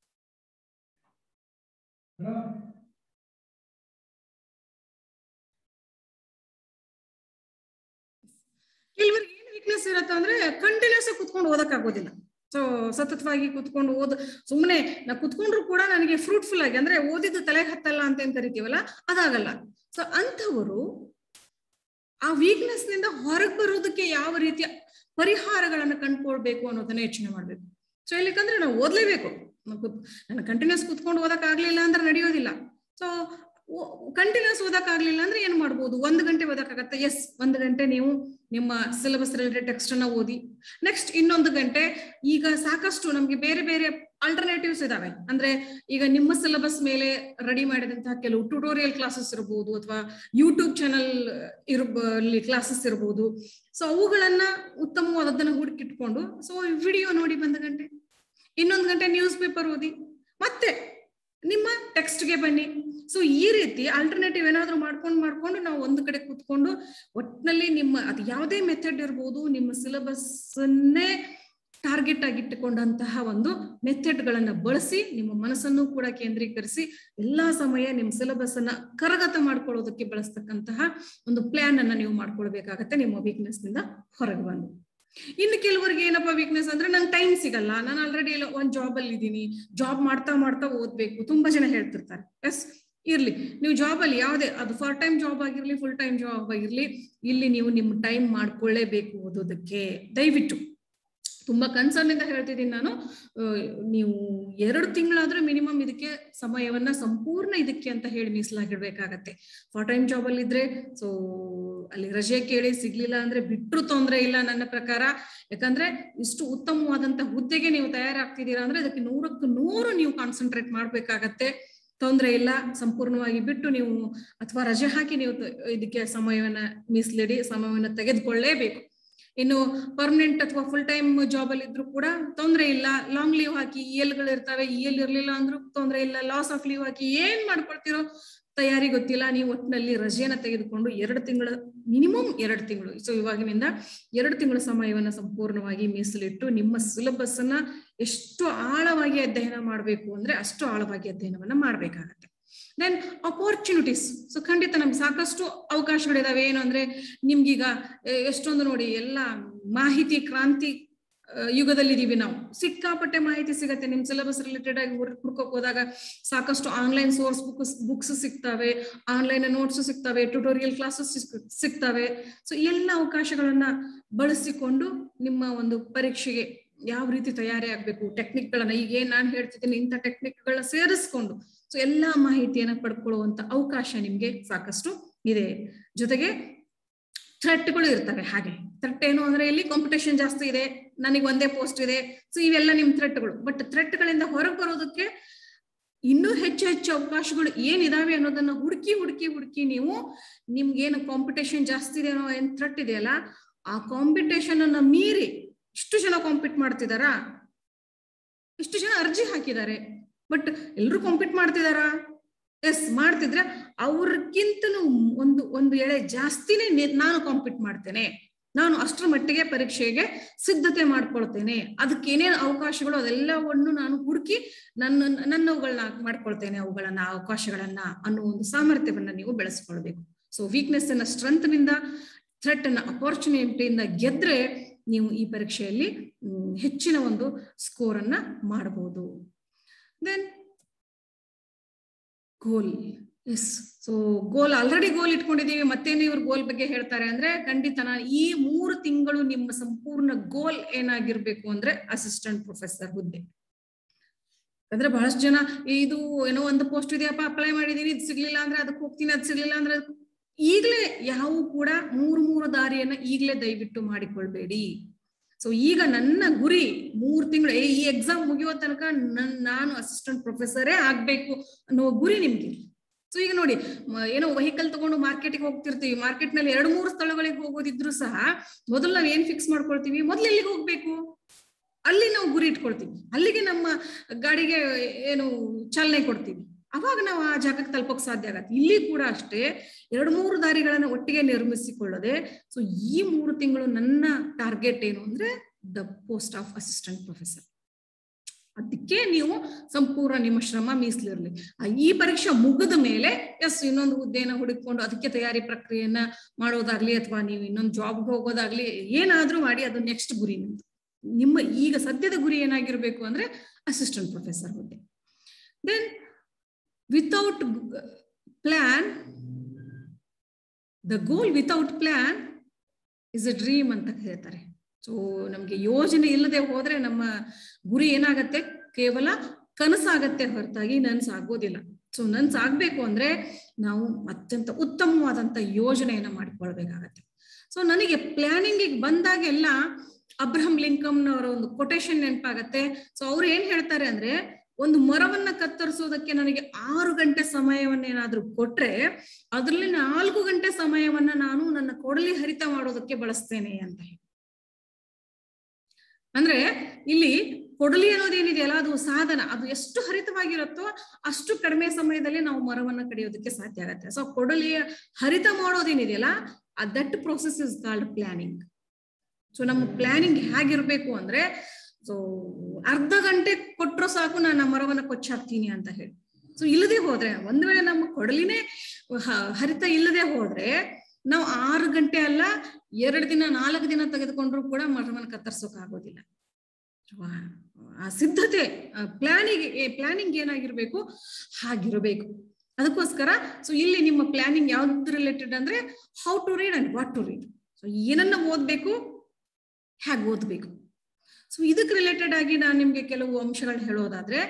ಕೆಲವರಿಗೆ ಏನು ವೀಕ್ನೆಸ್ ಇರುತ್ತೆ ಅಂದ್ರೆ ಕಂಟಿನ್ಯೂಸ್ ಕುತ್ಕೊಂಡು ಓದಕ್ ಆಗೋದಿಲ್ಲ ಸೊ ಸತತವಾಗಿ ಕುತ್ಕೊಂಡು ಓದ್ ಸುಮ್ಮನೆ ನಾ ಕುತ್ಕೊಂಡ್ರು ಕೂಡ ನನಗೆ ಫ್ರೂಟ್ಫುಲ್ ಆಗಿ ಅಂದ್ರೆ ಓದಿದ್ದು ತಲೆಗೆ ಹತ್ತಲ್ಲ ಅಂತ ಏನ್ ಕರಿತೀವಲ್ಲ ಅದಾಗಲ್ಲ ಸೊ ಅಂಥವರು ಆ ವೀಕ್ನೆಸ್ ನಿಂದ ಹೊರಗೆ ಬರೋದಕ್ಕೆ ಯಾವ ರೀತಿಯ ಪರಿಹಾರಗಳನ್ನ ಕಂಡ್ಕೊಳ್ಬೇಕು ಅನ್ನೋದನ್ನ ಯೋಚನೆ ಮಾಡ್ಬೇಕು ಸೊ ಇಲ್ಲಿಕಂದ್ರೆ ನಾವು ಓದ್ಲೇಬೇಕು ನಾನು ಕಂಟಿನ್ಯೂಸ್ ಕುತ್ಕೊಂಡು ಓದಕ್ ಆಗ್ಲಿಲ್ಲ ಅಂದ್ರೆ ನಡೆಯೋದಿಲ್ಲ ಸೊ ಕಂಟಿನ್ಯೂಸ್ ಓದಕ್ ಆಗ್ಲಿಲ್ಲ ಅಂದ್ರೆ ಏನ್ ಮಾಡ್ಬೋದು ಒಂದು ಗಂಟೆ ಓದಕ್ಕಾಗತ್ತೆ ಎಸ್ ಒಂದು ಗಂಟೆ ನೀವು ನಿಮ್ಮ ಸಿಲೆಬಸ್ ರಿಲೇಟೆಡ್ ಟೆಕ್ಸ್ಟ್ ಅನ್ನ ಓದಿ ನೆಕ್ಸ್ಟ್ ಇನ್ನೊಂದು ಗಂಟೆ ಈಗ ಸಾಕಷ್ಟು ನಮ್ಗೆ ಬೇರೆ ಬೇರೆ ಆಲ್ಟರ್ನೇಟಿವ್ಸ್ ಇದಾವೆ ಅಂದ್ರೆ ಈಗ ನಿಮ್ಮ ಸಿಲೆಬಸ್ ಮೇಲೆ ರೆಡಿ ಮಾಡಿದಂತಹ ಕೆಲವು ಟ್ಯುಟೋರಿಯಲ್ ಕ್ಲಾಸಸ್ ಇರಬಹುದು ಅಥವಾ ಯೂಟ್ಯೂಬ್ ಚಾನಲ್ ಇರಬಲ್ಲಿ ಕ್ಲಾಸಸ್ ಇರಬಹುದು ಸೊ ಅವುಗಳನ್ನ ಉತ್ತಮವಾದದ್ದನ್ನ ಹುಡುಕಿಟ್ಕೊಂಡು ಸೊ ವಿಡಿಯೋ ನೋಡಿ ಒಂದು ಗಂಟೆ ಇನ್ನೊಂದು ಗಂಟೆ ನ್ಯೂಸ್ ಪೇಪರ್ ಓದಿ ಮತ್ತೆ ನಿಮ್ಮ ಟೆಕ್ಸ್ಟ್ಗೆ ಬನ್ನಿ ಸೊ ಈ ರೀತಿ ಆಲ್ಟರ್ನೇಟಿವ್ ಏನಾದ್ರು ಮಾಡ್ಕೊಂಡು ಮಾಡ್ಕೊಂಡು ನಾವು ಒಂದು ಕಡೆ ಕೂತ್ಕೊಂಡು ಒಟ್ಟಿನಲ್ಲಿ ನಿಮ್ಮ ಅದು ಯಾವುದೇ ಮೆಥಡ್ ಇರ್ಬೋದು ನಿಮ್ಮ ಸಿಲೆಬಸ್ ಅನ್ನೇ ಟಾರ್ಗೆಟ್ ಆಗಿಟ್ಟುಕೊಂಡಂತಹ ಒಂದು ಮೆಥಡ್ ಗಳನ್ನ ಬಳಸಿ ನಿಮ್ಮ ಮನಸ್ಸನ್ನು ಕೂಡ ಕೇಂದ್ರೀಕರಿಸಿ ಎಲ್ಲಾ ಸಮಯ ನಿಮ್ಮ ಸಿಲೆಬಸ್ ಅನ್ನ ಕರಗತ ಮಾಡ್ಕೊಳ್ಳೋದಕ್ಕೆ ಬಳಸ್ತಕ್ಕಂತಹ ಒಂದು ಪ್ಲಾನ್ ಅನ್ನ ನೀವು ಮಾಡ್ಕೊಳ್ಬೇಕಾಗತ್ತೆ ನಿಮ್ಮ ವೀಕ್ನೆಸ್ ನಿಂದ ಹೊರಗೆ ಬಂದು ಇನ್ನು ಕೆಲವರಿಗೆ ಏನಪ್ಪಾ ವೀಕ್ನೆಸ್ ಅಂದ್ರೆ ನಂಗೆ ಟೈಮ್ ಸಿಗಲ್ಲ ನಾನು ಆಲ್ರೆಡಿ ಒಂದ್ ಜಾಬ್ ಅಲ್ಲಿ ಇದ್ದೀನಿ ಜಾಬ್ ಮಾಡ್ತಾ ಮಾಡ್ತಾ ಓದ್ಬೇಕು ತುಂಬಾ ಜನ ಹೇಳ್ತಿರ್ತಾರೆ ಎಸ್ ಇರ್ಲಿ ನೀವು ಜಾಬ್ ಅಲ್ಲಿ ಯಾವುದೇ ಅದು ಫಾರ್ ಟೈಮ್ ಜಾಬ್ ಆಗಿರ್ಲಿ ಫುಲ್ ಟೈಮ್ ಜಾಬ್ ಆಗಿರ್ಲಿ ಇಲ್ಲಿ ನೀವು ನಿಮ್ ಟೈಮ್ ಮಾಡ್ಕೊಳ್ಳೇಬೇಕು ಓದೋದಕ್ಕೆ ದಯವಿಟ್ಟು ತುಂಬಾ ಕನ್ಸರ್ನ್ ಇಂದ ಹೇಳ್ತಿದ್ದೀನಿ ನಾನು ನೀವು ಎರಡು ತಿಂಗಳಾದ್ರೂ ಮಿನಿಮಮ್ ಇದಕ್ಕೆ ಸಮಯವನ್ನ ಸಂಪೂರ್ಣ ಇದಕ್ಕೆ ಅಂತ ಹೇಳಿ ಮೀಸಲಾಗಿಡ್ಬೇಕಾಗತ್ತೆ ಫಾರ್ ಟೈಮ್ ಜಾಬ್ ಅಲ್ಲಿ ಇದ್ರೆ ಸೊ ಅಲ್ಲಿ ರಜೆ ಕೇಳಿ ಸಿಗ್ಲಿಲ್ಲ ಅಂದ್ರೆ ಬಿಟ್ರು ತೊಂದ್ರೆ ಇಲ್ಲ ನನ್ನ ಪ್ರಕಾರ ಯಾಕಂದ್ರೆ ಇಷ್ಟು ಉತ್ತಮವಾದಂತ ಹುದ್ದೆಗೆ ನೀವು ತಯಾರಾಗ್ತಿದ್ದೀರಾ ಅಂದ್ರೆ ಅದಕ್ಕೆ ನೂರಕ್ಕೆ ನೂರು ನೀವು ಕಾನ್ಸಂಟ್ರೇಟ್ ಮಾಡ್ಬೇಕಾಗತ್ತೆ ತೊಂದರೆ ಇಲ್ಲ ಸಂಪೂರ್ಣವಾಗಿ ಬಿಟ್ಟು ನೀವು ಅಥವಾ ರಜೆ ಹಾಕಿ ನೀವು ಇದಕ್ಕೆ ಸಮಯವನ್ನ ಮೀಸಲಿಡಿ ಸಮಯವನ್ನ ತೆಗೆದುಕೊಳ್ಳೇಬೇಕು ಇನ್ನು ಪರ್ಮನೆಂಟ್ ಅಥವಾ ಫುಲ್ ಟೈಮ್ ಜಾಬ್ ಅಲ್ಲಿ ಇದ್ರು ಕೂಡ ತೊಂದರೆ ಇಲ್ಲ ಲಾಂಗ್ ಲೀವ್ ಹಾಕಿ ಇ ಎಲ್ ಇರ್ತಾವೆ ಇ ಎಲ್ ಇರ್ಲಿಲ್ಲ ಅಂದ್ರೂ ತೊಂದರೆ ಇಲ್ಲ ಲಾಸ್ ಆಫ್ ಲೀವ್ ಹಾಕಿ ಏನ್ ಮಾಡ್ಕೊಳ್ತಿರೋ ತಯಾರಿ ಗೊತ್ತಿಲ್ಲ ನೀವು ಒಟ್ಟಿನಲ್ಲಿ ರಜೆಯನ್ನ ತೆಗೆದುಕೊಂಡು ಎರಡು ತಿಂಗಳ ಮಿನಿಮಮ್ ಎರಡು ತಿಂಗಳು ಸೊ ಇವಾಗಿನಿಂದ ಎರಡು ತಿಂಗಳ ಸಮಯವನ್ನ ಸಂಪೂರ್ಣವಾಗಿ ಮೀಸಲಿಟ್ಟು ನಿಮ್ಮ ಸಿಲೆಬಸ್ ಅನ್ನ ಎಷ್ಟು ಆಳವಾಗಿ ಅಧ್ಯಯನ ಮಾಡಬೇಕು ಅಂದ್ರೆ ಅಷ್ಟು ಆಳವಾಗಿ ಅಧ್ಯಯನವನ್ನ ಮಾಡ್ಬೇಕಾಗತ್ತೆ ದೆನ್ ಅಪಾರ್ಚುನಿಟೀಸ್ ಸೊ ಖಂಡಿತ ನಮ್ಗೆ ಸಾಕಷ್ಟು ಅವಕಾಶಗಳಿದಾವೆ ಏನು ಅಂದ್ರೆ ನಿಮ್ಗೀಗ ಎಷ್ಟೊಂದು ನೋಡಿ ಎಲ್ಲ ಮಾಹಿತಿ ಕ್ರಾಂತಿ ಯುಗದಲ್ಲಿ ಇದೀವಿ ನಾವು ಸಿಕ್ಕಾಪಟ್ಟೆ ಮಾಹಿತಿ ಸಿಗತ್ತೆ ನಿಮ್ ಸಿಲೆಬಸ್ ರಿಲೇಟೆಡ್ ಆಗಿ ಹುಡ್ಕೋಕ್ ಹೋದಾಗ ಸಾಕಷ್ಟು ಆನ್ಲೈನ್ ಸೋರ್ಸ್ ಬುಕ್ಸ್ ಬುಕ್ಸ್ ಸಿಗ್ತವೆ ಆನ್ಲೈನ್ ನೋಟ್ಸ್ ಸಿಗ್ತವೆ ಟ್ಯುಟೋರಿಯಲ್ ಕ್ಲಾಸಸ್ ಸಿಗ್ತವೆ ಸೊ ಎಲ್ಲ ಅವಕಾಶಗಳನ್ನ ಬಳಸಿಕೊಂಡು ನಿಮ್ಮ ಒಂದು ಪರೀಕ್ಷೆಗೆ ಯಾವ ರೀತಿ ತಯಾರಿ ಆಗ್ಬೇಕು ಟೆಕ್ನಿಕ್ ಗಳನ್ನ ಈಗ ಏನ್ ನಾನು ಹೇಳ್ತಿದ್ದೀನಿ ಇಂಥ ಟೆಕ್ನಿಕ್ ಗಳನ್ನ ಸೇರಿಸ್ಕೊಂಡು ಸೊ ಎಲ್ಲಾ ಮಾಹಿತಿಯನ್ನ ಪಡ್ಕೊಳ್ಳುವಂತ ಅವಕಾಶ ನಿಮ್ಗೆ ಸಾಕಷ್ಟು ಇದೆ ಜೊತೆಗೆ ಥ್ರೆಟ್ಗಳು ಇರ್ತವೆ ಹಾಗೆ ಥ್ರೆಟ್ ಏನು ಅಂದ್ರೆ ಇಲ್ಲಿ ಕಾಂಪಿಟೇಷನ್ ಜಾಸ್ತಿ ಇದೆ ನನಗೆ ಒಂದೇ ಪೋಸ್ಟ್ ಇದೆ ಸೊ ಇವೆಲ್ಲ ನಿಮ್ ಥ್ರೆಟ್ಗಳು ಬಟ್ ಥ್ರೆಟ್ಗಳಿಂದ ಹೊರಗೆ ಬರೋದಕ್ಕೆ ಇನ್ನೂ ಹೆಚ್ಚು ಹೆಚ್ಚು ಅವಕಾಶಗಳು ಏನಿದಾವೆ ಅನ್ನೋದನ್ನ ಹುಡುಕಿ ಹುಡುಕಿ ಹುಡುಕಿ ನೀವು ನಿಮ್ಗೆ ಏನು ಕಾಂಪಿಟೇಷನ್ ಜಾಸ್ತಿ ಇದೆ ಅನ್ನೋ ಏನ್ ಥ್ರೆಟ್ ಇದೆಯಲ್ಲ ಆ ಕಾಂಪಿಟೇಷನ್ ಅನ್ನ ಮೀರಿ ಇಷ್ಟು ಜನ ಕಾಂಪೀಟ್ ಮಾಡ್ತಿದಾರಾ ಇಷ್ಟು ಜನ ಅರ್ಜಿ ಹಾಕಿದ್ದಾರೆ ಬಟ್ ಎಲ್ರು ಕಾಂಪೀಟ್ ಮಾಡ್ತಿದಾರಾ ಎಸ್ ಮಾಡ್ತಿದ್ರೆ ಅವ್ರಿಗಿಂತಲೂ ಒಂದು ಒಂದು ಎಳೆ ಜಾಸ್ತಿನೇ ನಾನು ಕಾಂಪೀಟ್ ಮಾಡ್ತೇನೆ ನಾನು ಅಷ್ಟರ ಮಟ್ಟಿಗೆ ಪರೀಕ್ಷೆಗೆ ಸಿದ್ಧತೆ ಮಾಡ್ಕೊಳ್ತೇನೆ ಅದಕ್ಕೆ ಏನೇನು ಅವಕಾಶಗಳು ಅದೆಲ್ಲವನ್ನು ನಾನು ಹುಡುಕಿ ನನ್ನ ನನ್ನವುಗಳನ್ನ ಮಾಡ್ಕೊಳ್ತೇನೆ ಅವುಗಳನ್ನ ಅವಕಾಶಗಳನ್ನ ಅನ್ನೋ ಒಂದು ಸಾಮರ್ಥ್ಯವನ್ನ ನೀವು ಬೆಳೆಸ್ಕೊಳ್ಬೇಕು ಸೊ ವೀಕ್ನೆಸ್ ಅನ್ನ ಸ್ಟ್ರೆಂತ್ ನಿಂದ ಥ್ರೆಟ್ ಅನ್ನ ಅಪಾರ್ಚುನಿಟಿಯಿಂದ ಗೆದ್ರೆ ನೀವು ಈ ಪರೀಕ್ಷೆಯಲ್ಲಿ ಹೆಚ್ಚಿನ ಒಂದು ಸ್ಕೋರ್ ಅನ್ನ ಮಾಡಬಹುದು then goal is so goal already goal ಇಟ್ಕೊಂಡಿದೀವಿ ಮತ್ತೇನು ಇವ್ರು ಗೋಲ್ ಬಗ್ಗೆ ಹೇಳ್ತಾರೆ ಅಂದ್ರೆ ಖಂಡಿತ ನಾನು ಈ ಮೂರು ತಿಂಗಳು ನಿಮ್ಮ ಸಂಪೂರ್ಣ ಗೋಲ್ ಏನಾಗಿರ್ಬೇಕು ಅಂದ್ರೆ ಅಸಿಸ್ಟೆಂಟ್ ಪ್ರೊಫೆಸರ್ ಹುದ್ದೆ ಅಂದ್ರೆ ಬಹಳಷ್ಟು ಜನ ಇದು ಏನೋ ಒಂದು ಪೋಸ್ಟ್ ಇದೆಯಪ್ಪ ಅಪ್ಲೈ ಮಾಡಿದೀನಿ ಇದು ಸಿಗ್ಲಿಲ್ಲ ಅಂದ್ರೆ ಅದಕ್ಕೆ ಹೋಗ್ತೀನಿ ಅದು ಸಿಗ್ಲಿಲ್ಲ ಅಂದ್ರೆ ಈಗಲೇ ಯಾವ ಕೂಡ ಮೂರು ಮೂರು ದಾರಿಯನ್ನ ಈಗಲೇ ದಯವಿಟ್ಟು ಮಾಡಿಕೊಳ್ಬೇಡಿ ಸೊ ಈಗ ನನ್ನ ಗುರಿ ಮೂರ್ ತಿಂಗಳು ಈ ಎಕ್ಸಾಮ್ ಮುಗಿಯೋ ತನಕ ನನ್ ನಾನು ಅಸಿಸ್ಟೆಂಟ್ ಪ್ರೊಫೆಸರೇ ಆಗ್ಬೇಕು ಅನ್ನೋ ಗುರಿ ನಿಮ್ಗೆ ಸೊ ಈಗ ನೋಡಿ ಏನೋ ವೆಹಿಕಲ್ ತಗೊಂಡು ಮಾರ್ಕೆಟ್ಗೆ ಹೋಗ್ತಿರ್ತೀವಿ ಮಾರ್ಕೆಟ್ ನಲ್ಲಿ ಎರಡು ಮೂರು ಸ್ಥಳಗಳಿಗೆ ಹೋಗೋದಿದ್ರು ಸಹ ಮೊದಲು ನಾವ್ ಏನ್ ಫಿಕ್ಸ್ ಮಾಡ್ಕೊಳ್ತೀವಿ ಮೊದ್ಲು ಎಲ್ಲಿಗೆ ಹೋಗ್ಬೇಕು ಅಲ್ಲಿ ನಾವು ಗುರಿ ಇಟ್ಕೊಳ್ತೀವಿ ಅಲ್ಲಿಗೆ ನಮ್ಮ ಗಾಡಿಗೆ ಏನು ಚಾಲನೆ ಕೊಡ್ತೀವಿ ಅವಾಗ ನಾವು ಆ ಜಾಗಕ್ಕೆ ತಲುಪೋಕ್ ಸಾಧ್ಯ ಆಗತ್ತೆ ಇಲ್ಲಿ ಕೂಡ ಅಷ್ಟೇ ಎರಡು ಮೂರು ದಾರಿಗಳನ್ನ ಒಟ್ಟಿಗೆ ನಿರ್ಮಿಸಿಕೊಳ್ಳದೆ ಸೊ ಈ ಮೂರು ತಿಂಗಳು ನನ್ನ ಟಾರ್ಗೆಟ್ ಏನು ಅಂದ್ರೆ the post of assistant professor ಅದಕ್ಕೆ ನೀವು ಸಂಪೂರ್ಣ ನಿಮ್ಮ ಶ್ರಮ ಮೀಸಲಿರ್ಲಿ ಈ ಪರೀಕ್ಷೆ ಮುಗಿದ ಮೇಲೆ ಎಸ್ ಇನ್ನೊಂದು ಹುದ್ದೆನ ಹುಡುಕೊಂಡು ಅದಕ್ಕೆ ತಯಾರಿ ಪ್ರಕ್ರಿಯೆಯನ್ನ ಮಾಡೋದಾಗ್ಲಿ ಅಥವಾ ನೀವು ಇನ್ನೊಂದು ಜಾಬ್ಗೆ ಹೋಗೋದಾಗ್ಲಿ ಏನಾದ್ರೂ ಮಾಡಿ ಅದು ನೆಕ್ಸ್ಟ್ ಗುರಿ ನಿಮ್ದು ನಿಮ್ಮ ಈಗ ಸದ್ಯದ ಗುರಿ ಏನಾಗಿರ್ಬೇಕು ಅಂದ್ರೆ ಅಸಿಸ್ಟೆಂಟ್ ಪ್ರೊಫೆಸರ್ ಹುದ್ದೆ then without plan the goal without plan is a dream ಅಂತ ಹೇಳ್ತಾರೆ ಸೊ ನಮ್ಗೆ ಯೋಜನೆ ಇಲ್ಲದೆ ಹೋದ್ರೆ ನಮ್ಮ ಗುರಿ ಏನಾಗತ್ತೆ ಕೇವಲ ಕನಸಾಗತ್ತೆ ಹೊರತಾಗಿ ನನ್ಸಾಗೋದಿಲ್ಲ ಸೊ ನನ್ಸಾಗ್ಬೇಕು ಅಂದ್ರೆ ನಾವು ಅತ್ಯಂತ ಉತ್ತಮವಾದಂತ ಯೋಜನೆಯನ್ನ ಮಾಡಿಕೊಳ್ಬೇಕಾಗತ್ತೆ ಸೊ ನನಗೆ ಪ್ಲಾನಿಂಗ್ ಬಂದಾಗೆಲ್ಲ ಅಬ್ರಹಂ ಲಿಂಕಮ್ ಅವರ ಒಂದು ಕೊಟೇಶನ್ ನೆನಪಾಗತ್ತೆ ಸೊ ಅವ್ರು ಏನ್ ಹೇಳ್ತಾರೆ ಅಂದ್ರೆ ಒಂದು ಮರವನ್ನ ಕತ್ತರಿಸೋದಕ್ಕೆ ನನಗೆ ಆರು ಗಂಟೆ ಸಮಯವನ್ನೇನಾದ್ರೂ ಕೊಟ್ರೆ ಅದರಲ್ಲಿ ನಾಲ್ಕು ಗಂಟೆ ಸಮಯವನ್ನ ನಾನು ನನ್ನ ಕೊಡಲಿ ಹರಿತ ಮಾಡೋದಕ್ಕೆ ಬಳಸ್ತೇನೆ ಅಂತ ಹೇಳಿ ಅಂದ್ರೆ ಇಲ್ಲಿ ಕೊಡಲಿ ಅನ್ನೋದೇನಿದೆಯಲ್ಲ ಅದು ಸಾಧನ ಅದು ಎಷ್ಟು ಹರಿತವಾಗಿರುತ್ತೋ ಅಷ್ಟು ಕಡಿಮೆ ಸಮಯದಲ್ಲಿ ನಾವು ಮರವನ್ನ ಕಡಿಯೋದಕ್ಕೆ ಸಾಧ್ಯ ಆಗತ್ತೆ ಸೊ ಕೊಡಲಿಯ ಹರಿತ ಮಾಡೋದೇನಿದೆಯಲ್ಲ that process is called planning so ನಮ್ಮ ಪ್ಲಾನಿಂಗ್ ಹೇಗಿರ್ಬೇಕು ಅಂದ್ರೆ ಸೊ ಅರ್ಧ ಗಂಟೆ ಕೊಟ್ಟರು ಸಾಕು ನಾನು ಆ ಮರವನ್ನ ಕೊಚ್ಚಾಕ್ತೀನಿ ಅಂತ ಹೇಳಿ ಸೊ ಇಲ್ಲದೆ ಹೋದ್ರೆ ಒಂದ್ ವೇಳೆ ನಮ್ಮ ಕೊಡಲಿನೇ ಹರಿತ ಇಲ್ಲದೆ ಹೋದ್ರೆ ನಾವು ಆರು ಗಂಟೆ ಅಲ್ಲ ಎರಡು ದಿನ ನಾಲ್ಕು ದಿನ ತೆಗೆದುಕೊಂಡ್ರು ಕೂಡ ಮರವನ್ನ ಕತ್ತರ್ಸೋಕ್ ಆಗೋದಿಲ್ಲ ಆ ಸಿದ್ಧತೆ ಪ್ಲಾನಿಂಗ್ ಪ್ಲಾನಿಂಗ್ ಏನಾಗಿರ್ಬೇಕು ಹಾಗಿರ್ಬೇಕು ಅದಕ್ಕೋಸ್ಕರ ಸೊ ಇಲ್ಲಿ ನಿಮ್ಮ ಪ್ಲಾನಿಂಗ್ ಯಾವ್ದು ರಿಲೇಟೆಡ್ ಅಂದ್ರೆ how to read and what to read so ಏನನ್ನ ಓದ್ಬೇಕು ಹೇಗೆ ಓದ್ಬೇಕು ಸೊ ಇದಕ್ಕೆ ರಿಲೇಟೆಡ್ ಆಗಿ ನಾನು ನಿಮ್ಗೆ ಕೆಲವು ಅಂಶಗಳನ್ನ ಹೇಳೋದಾದ್ರೆ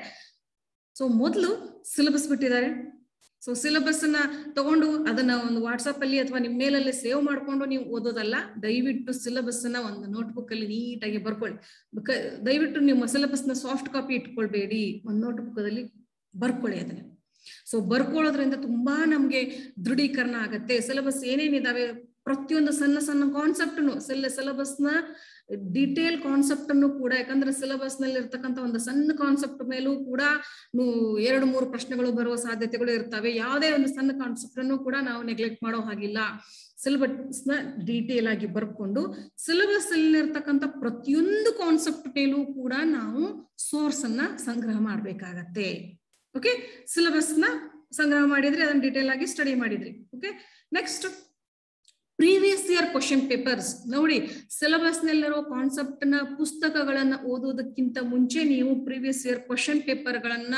ಸೊ ಮೊದಲು ಸಿಲೆಬಸ್ ಬಿಟ್ಟಿದ್ದಾರೆ ಸೊ ಸಿಲೆಬಸ್ ಅನ್ನ ತಗೊಂಡು ಅದನ್ನ ಒಂದು ವಾಟ್ಸಪ್ ಅಲ್ಲಿ ಅಥವಾ ನಿಮ್ಮ ಮೇಲಲ್ಲಿ ಸೇವ್ ಮಾಡ್ಕೊಂಡು ನೀವು ಓದೋದಲ್ಲ ದಯವಿಟ್ಟು ಸಿಲೆಬಸ್ ಅನ್ನ ಒಂದು ನೋಟ್ಬುಕ್ ಅಲ್ಲಿ ನೀಟಾಗಿ ಬರ್ಕೊಳ್ಳಿ ದಯವಿಟ್ಟು ನಿಮ್ಮ ಸಿಲೆಬಸ್ ನ ಸಾಫ್ಟ್ ಕಾಪಿ ಇಟ್ಕೊಳ್ಬೇಡಿ ಒಂದು ನೋಟ್ಬುಕ್ ಅಲ್ಲಿ ಬರ್ಕೊಳ್ಳಿ ಅದನ್ನ ಸೊ ಬರ್ಕೊಳ್ಳೋದ್ರಿಂದ ತುಂಬಾ ನಮ್ಗೆ ದೃಢೀಕರಣ ಆಗತ್ತೆ ಸಿಲೆಬಸ್ ಏನೇನಿದಾವೆ ಪ್ರತಿಯೊಂದು ಸಣ್ಣ ಸಣ್ಣ ಕಾನ್ಸೆಪ್ಟ್ನು ಸೆಲ್ ಸಿಲೆಬಸ್ ನ ಡಿಟೇಲ್ ಕಾನ್ಸೆಪ್ಟ್ ಅನ್ನು ಕೂಡ ಯಾಕಂದ್ರೆ ಸಿಲೆಬಸ್ ನಲ್ಲಿ ಇರ್ತಕ್ಕಂಥ ಒಂದು ಸಣ್ಣ ಕಾನ್ಸೆಪ್ಟ್ ಮೇಲೂ ಕೂಡ ಎರಡು ಮೂರು ಪ್ರಶ್ನೆಗಳು ಬರುವ ಸಾಧ್ಯತೆಗಳು ಇರ್ತವೆ ಯಾವುದೇ ಒಂದು ಸಣ್ಣ ಕಾನ್ಸೆಪ್ಟ್ ಅನ್ನು ಕೂಡ ನಾವು ನೆಗ್ಲೆಕ್ಟ್ ಮಾಡೋ ಹಾಗಿಲ್ಲ ಸಿಲೆಬಸ್ ನ ಡೀಟೇಲ್ ಆಗಿ ಬರ್ಕೊಂಡು ಸಿಲೆಬಸ್ ಅಲ್ಲಿರ್ತಕ್ಕಂಥ ಪ್ರತಿಯೊಂದು ಕಾನ್ಸೆಪ್ಟ್ ಮೇಲೂ ಕೂಡ ನಾವು ಸೋರ್ಸ್ ಅನ್ನ ಸಂಗ್ರಹ ಮಾಡ್ಬೇಕಾಗತ್ತೆ ಓಕೆ ಸಿಲೆಬಸ್ ನ ಸಂಗ್ರಹ ಮಾಡಿದ್ರಿ ಅದನ್ನ ಡೀಟೇಲ್ ಆಗಿ ಸ್ಟಡಿ ಮಾಡಿದ್ರಿ okay next previous year question papers ನೋಡಿ ಸಿಲೆಬಸ್ ನಲ್ಲಿರೋ ಕಾನ್ಸೆಪ್ಟ್ ನ ಪುಸ್ತಕಗಳನ್ನ ಓದೋದಕ್ಕಿಂತ ಮುಂಚೆ ನೀವು ಪ್ರೀವಿಯಸ್ ಇಯರ್ ಕ್ವಶನ್ ಪೇಪರ್ ಗಳನ್ನ